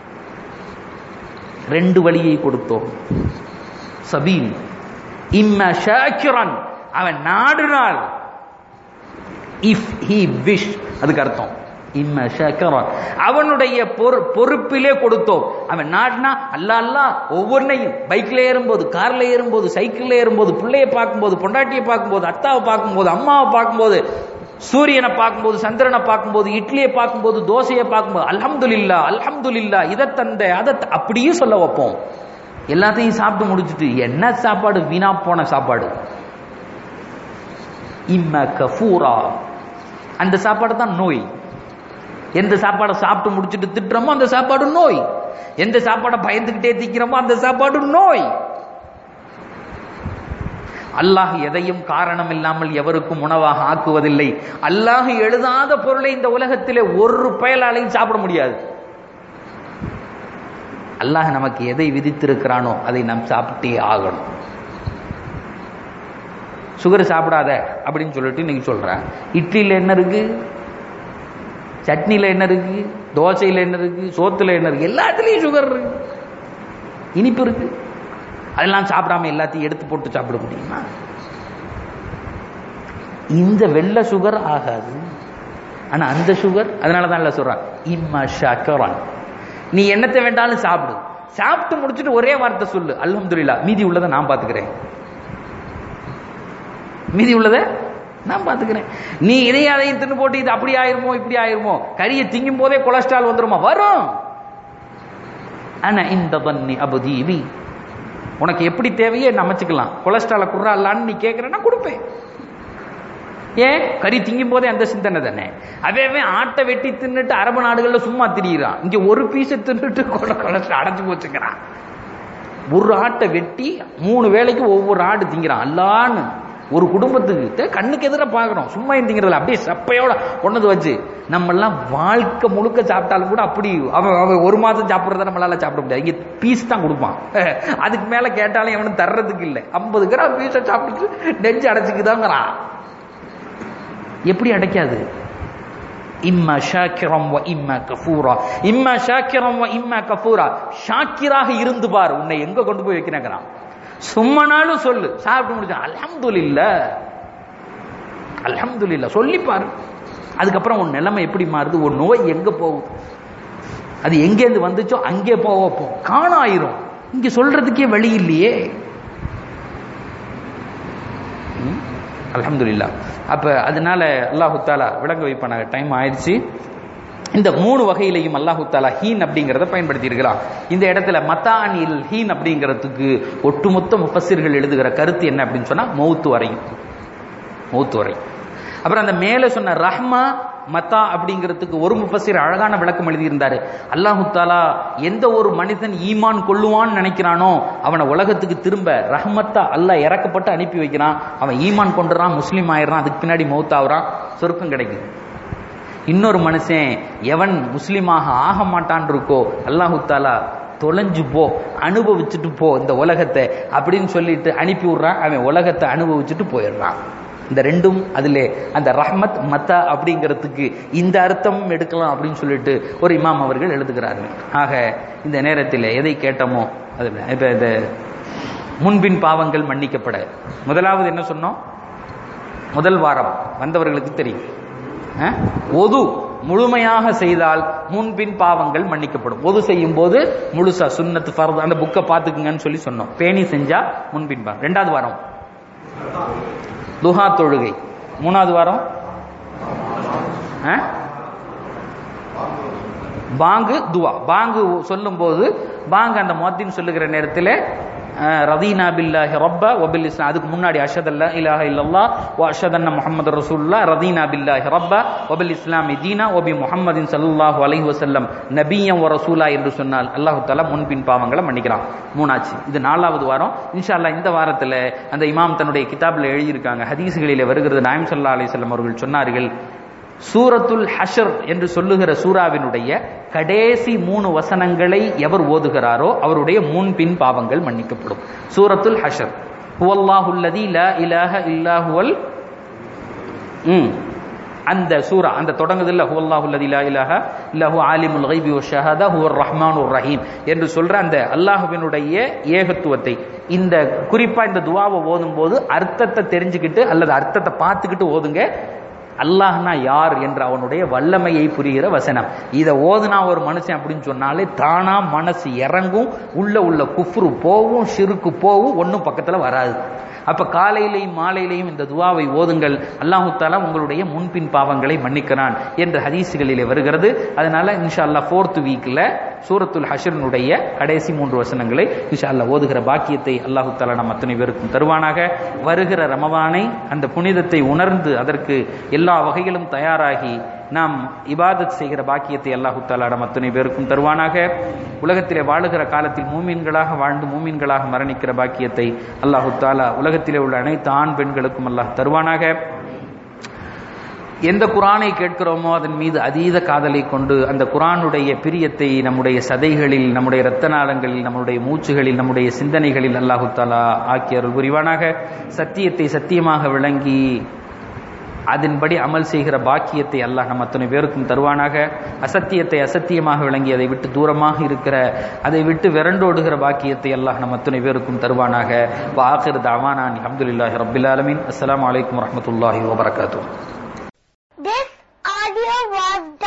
ரெண்டு வழியை கொடுத்தோம் சபீல் இம்ம ஷாக்கிரன் அவன் நாடுனாள் இஃப் ஹி விஷ் அதுக்கு அர்த்தம் இம்ம ஷாக்கிரன் அவனுடைய பொறு- பொறுப்பிலே கொடுத்தோம் அவன் நாடினா அல்லா அல்லா ஒவ்வொன்றையும் பைக்ல ஏறும்போது கார்ல ஏறும்போது சைக்கிள்ல ஏறும்போது பிள்ளைய பார்க்கும்போது பொண்டாட்டியை பார்க்கும்போது அத்தாவை பார்க்கும்போது அம்மாவை பார்க்கும்போது சூரியனை பார்க்கும்போது சந்திரனை பார்க்கும்போது இட்லியை பார்க்கும்போது தோசையை பார்க்கும்போது அல்ஹம்துலில்லா அல்ஹம்துலில்லா இதை தந்த அதை த- அப்படியே சொல்ல வைப்போம் எல்லாத்தையும் சாப்பிட்டு முடிச்சிட்டு என்ன சாப்பாடு வீணா போன சாப்பாடு இம்ம கஃபூரா அந்த சாப்பாடு தான் நோய் எந்த சாப்பாடை சாப்பிட்டு முடிச்சிட்டு திட்டுறோமோ அந்த சாப்பாடு நோய் எந்த சாப்பாடை பயந்துகிட்டே திக்கிறோமோ அந்த சாப்பாடு நோய் அல்லாஹ் எதையும் காரணம் இல்லாமல் எவருக்கும் உணவாக ஆக்குவதில்லை அல்லாஹ் எழுதாத பொருளை இந்த உலகத்திலே ஒரு பயலாலையும் சாப்பிட முடியாது அல்லாஹ் நமக்கு எதை விதித்திருக்கிறானோ அதை நாம் சாப்பிட்டே ஆகணும் சுகர் சாப்பிடாத அப்படின்னு சொல்லிட்டு நீங்க சொல்ற இட்லியில என்ன இருக்கு சட்னில என்ன இருக்கு தோசையில என்ன இருக்கு சோத்துல என்ன இருக்கு எல்லாத்துலயும் சுகர் இருக்கு இனிப்பு இருக்கு அதெல்லாம் சாப்பிடாம எல்லாத்தையும் எடுத்து போட்டு சாப்பிட முடியுமா இந்த வெள்ளை சுகர் ஆகாது ஆனா அந்த சுகர் அதனால தான் இல்ல சொல்றான் இம்மா ஷக்கரான் நீ என்னத்தை வேண்டாலும் சாப்பிடு சாப்பிட்டு முடிச்சுட்டு ஒரே வார்த்தை சொல்லு அல்ஹம்துலில்லாஹ் மீதி உள்ளதை நான் பாத்துக்கிறேன் மீதி உள்ளதை நான் பாத்துக்கிறேன் நீ இதையும் அதையும் தின்னு போட்டு இது அப்படி ஆயிருமோ இப்படி ஆயிருமோ கறியை திங்கும் போதே கொலஸ்ட்ரால் வந்துருமா வரும் ஆனா இந்த பண்ணி அபுதீபி உனக்கு எப்படி தேவையோ என்ன அமைச்சுக்கலாம் கொலஸ்ட்ரால குர்றாலான்னு நீ கேட்கறேன்னா கொடுப்பேன் ஏன் கறி திங்கும் போதே அந்த சிந்தனை தானே அதே ஆட்டை வெட்டி தின்னுட்டு அரபு நாடுகள்ல சும்மா திரியிறான் இங்க ஒரு பீஸை தின்னுட்டு கொலை கொலஸ்ட்ரால் அடைஞ்சு போச்சுங்கிறான் ஒரு ஆட்டை வெட்டி மூணு வேளைக்கு ஒவ்வொரு ஆடு திங்கிறான் அல்லான்னு ஒரு குடும்பத்துக்கு தே, கண்ணுக்கு எதிர பார்க்கறோம் சும்மா திங்கிறதுல அப்படியே சப்பையோட கொண்டது வச்சு நம்ம எல்லாம் வாழ்க்கை முழுக்க சாப்பிட்டாலும் கூட அப்படி அவன் அவன் ஒரு மாதம் சாப்பிட்றத நம்மளால சாப்பிட முடியாது இங்க பீஸ் தான் கொடுப்பான் அதுக்கு மேல கேட்டாலும் எவனும் தர்றதுக்கு இல்லை ஐம்பது கிராம் பீஸை சாப்பிட்டு நெஞ்சு அடைச்சிக்குதாங்கிறான் எப்படி அடைக்காது இம்மா ஷாக்கிரம் வ இம்மா கஃபூரா இம்மா ஷாக்கிரம் வ இம்மா கஃபூரா ஷாக்கிராக இருந்து பார் உன்னை எங்க கொண்டு போய் வைக்கிறாங்கிறான் சும்மனாலும் சொல்லு சாப்பிட்டு முடிச்சா அல்ஹம்துலில்லா அல்ஹம்துலில்லா சொல்லி பாரு அதுக்கப்புறம் உன் நிலைமை எப்படி மாறுது உன் நோய் எங்க போகுது அது எங்கேருந்து வந்துச்சோ அங்கே போக போ காணாயிரும் இங்க சொல்றதுக்கே வழி இல்லையே ம்? அல்ஹம்துலில்லா அப்ப அதனால அல்லாஹு தாலா விளங்க வைப்பானாக டைம் ஆயிடுச்சு இந்த மூணு வகையிலையும் அல்லாஹு தாலா ஹீன் அப்படிங்கிறத பயன்படுத்தி இருக்கிறான் இந்த இடத்துல மத்தானில் ஹீன் அப்படிங்கிறதுக்கு ஒட்டுமொத்த முஃபஸிர்கள் எழுதுகிற கருத்து என்ன அப்படின்னு சொன்னா மௌத்து வரையும் மௌத்து வரை அப்புறம் அந்த மேலே சொன்ன ரஹ்மா மத்தா அப்படிங்கிறதுக்கு ஒரு முஃபஸிர் அழகான விளக்கம் எழுதியிருந்தாரு அல்லாஹு தாலா எந்த ஒரு மனிதன் ஈமான் கொள்ளுவான்னு நினைக்கிறானோ அவனை உலகத்துக்கு திரும்ப ரஹ்மத்தா அல்லாஹ் இறக்கப்பட்டு அனுப்பி வைக்கிறான் அவன் ஈமான் கொண்டுறான் முஸ்லீம் ஆயிடுறான் அதுக்கு பின்னாடி மௌத்தாகிறான் சொர்க்கம் கிடைக்குது இன்னொரு மனுஷன் எவன் முஸ்லீமாக ஆக மாட்டான் இருக்கோ அல்லாஹு தாலா தொலைஞ்சு போ அனுபவிச்சுட்டு போ இந்த உலகத்தை அப்படின்னு சொல்லிட்டு அனுப்பி விடுறான் அவன் உலகத்தை அனுபவிச்சுட்டு போயிடுறான் இந்த ரெண்டும் அதிலே அந்த ரஹ்மத் மத்தா அப்படிங்கிறதுக்கு இந்த அர்த்தமும் எடுக்கலாம் அப்படின்னு சொல்லிட்டு ஒரு இமாம் அவர்கள் எழுதுகிறார்கள் ஆக இந்த நேரத்தில் எதை கேட்டோமோ அது இப்ப இந்த முன்பின் பாவங்கள் மன்னிக்கப்பட முதலாவது என்ன சொன்னோம் முதல் வாரம் வந்தவர்களுக்கு தெரியும் அஹ்? ஒது முழுமையாக செய்தால் முன்பின் பாவங்கள் மன்னிக்கப்படும் ஒது செய்யும் போது முழுசா சுன்னத்து ஃபர்து அந்த புக்கை பார்த்துக்குங்கன்னு சொல்லி சொன்னோம் பேணி செஞ்சா முன்பின் பாவம் ரெண்டாவது வாரம் துஹா தொழுகை மூணாவது வாரம் அஹ்? பாங்கு துவா பாங்கு சொல்லும்போது பாங்கு அந்த மொத்தின் சொல்லுகிற நேரத்தில் ரதீனா பில்லாஹி ரப்ப வபில் இஸ்லாம் அதுக்கு முன்னாடி அஷத் அல்லா இலாஹ இல்லல்லா வ அஷத் அன்ன முஹம்மது ரசூல்லா ரதீனா பில்லாஹி ரப்ப வபில் இஸ்லாமி தீனா ஒபி முஹம்மதின் ஸல்லல்லாஹு அலைஹி வஸல்லம் நபியம் வ ரசூலா என்று சொன்னால் அல்லாஹ் தஆலா முன்பின் பாவங்களை மன்னிக்கிறான் மூணாச்சு இது நாலாவது வாரம் இன்ஷா அல்லாஹ் இந்த வாரத்தில் அந்த இமாம் தன்னுடைய கிதாபில் எழுதியிருக்காங்க ஹதீஸ்களிலே வருகிறது நாயம் ஸல்லல்லாஹு அலைஹி வஸல்லம் அவர்கள் சொன்னார்கள் சூரத்துல் ஹஷர் என்று சொல்லுகிற சூராவினுடைய கடைசி மூணு வசனங்களை எவர் ஓதுகிறாரோ அவருடைய முன்பின் பாவங்கள் மன்னிக்கப்படும் சூரத்துல் ஹஷர் ஹுவல்லாஹுல்லதி லா இலாஹ இல்லாஹுவல் ம் அந்த சூரா அந்த தொடங்குதில்ல ஹுவல்லாஹுல்லதி லா இலாஹ இல்லாஹு ஆலிமுல் கைபி வ ஷஹாதா ஹுவர் ரஹ்மானுர் ரஹீம் என்று சொல்ற அந்த அல்லாஹ்வினுடைய ஏகத்துவத்தை இந்த குறிப்பா இந்த துவாவை ஓதும் போது அர்த்தத்தை தெரிஞ்சுக்கிட்டு அல்லது அர்த்தத்தை பார்த்துக்கிட்டு ஓதுங்க அல்லாஹ்னா யார் என்ற அவனுடைய வல்லமையை புரிகிற வசனம் இதை ஓதுனா ஒரு மனுஷன் அப்படின்னு சொன்னாலே தானா மனசு இறங்கும் உள்ள உள்ள குஃப்ரு போவும் ஷிருக்கு போவும் ஒன்றும் பக்கத்துல வராது அப்ப காலையிலையும் மாலையிலையும் இந்த துவாவை ஓதுங்கள் அல்லாஹு தாலா உங்களுடைய முன்பின் பாவங்களை மன்னிக்கிறான் என்று ஹதீசுகளிலே வருகிறது அதனால இன்ஷா அல்லாஹ் ஃபோர்த் வீக்ல சூரத்துல் ஹஷரனுடைய கடைசி மூன்று வசனங்களை இன்ஷா அல்லாஹ் ஓதுகிற பாக்கியத்தை அல்லாஹு தாலா நம் அத்தனை பேருக்கும் தருவானாக வருகிற ரமவானை அந்த புனிதத்தை உணர்ந்து அதற்கு எல்லா வகையிலும் தயாராகி நாம் இபாதத் செய்கிற பாக்கியத்தை அல்லாஹு தாலா நம் அத்தனை பேருக்கும் தருவானாக உலகத்திலே வாழுகிற காலத்தில் மூமீன்களாக வாழ்ந்து மூமீன்களாக மரணிக்கிற பாக்கியத்தை அல்லாஹு தாலா உலகத்திலே உள்ள அனைத்து ஆண் பெண்களுக்கும் அல்லாஹ் தருவானாக எந்த குரானை கேட்கிறோமோ அதன் மீது அதீத காதலை கொண்டு அந்த குரானுடைய பிரியத்தை நம்முடைய சதைகளில் நம்முடைய இரத்த நாளங்களில் நம்முடைய மூச்சுகளில் நம்முடைய சிந்தனைகளில் அல்லாஹு தாலா ஆக்கி அருள் புரிவானாக சத்தியத்தை சத்தியமாக விளங்கி அதன்படி அமல் செய்கிற பாக்கியத்தை அல்லாஹ் நம்ம அத்தனை பேருக்கும் தருவானாக அசத்தியத்தை அசத்தியமாக விளங்கி அதை விட்டு தூரமாக இருக்கிற அதை விட்டு விரண்டோடுகிற பாக்கியத்தை அல்லாஹ் நம்ம அத்தனை பேருக்கும் தருவானாக வாஹிர் தாவானான் அப்துல்லாஹி ரபில் ஆலமின் அஸ்லாம் வலைக்கம் வரமத்துல்லாஹி வபரகாத்தூ
This audio was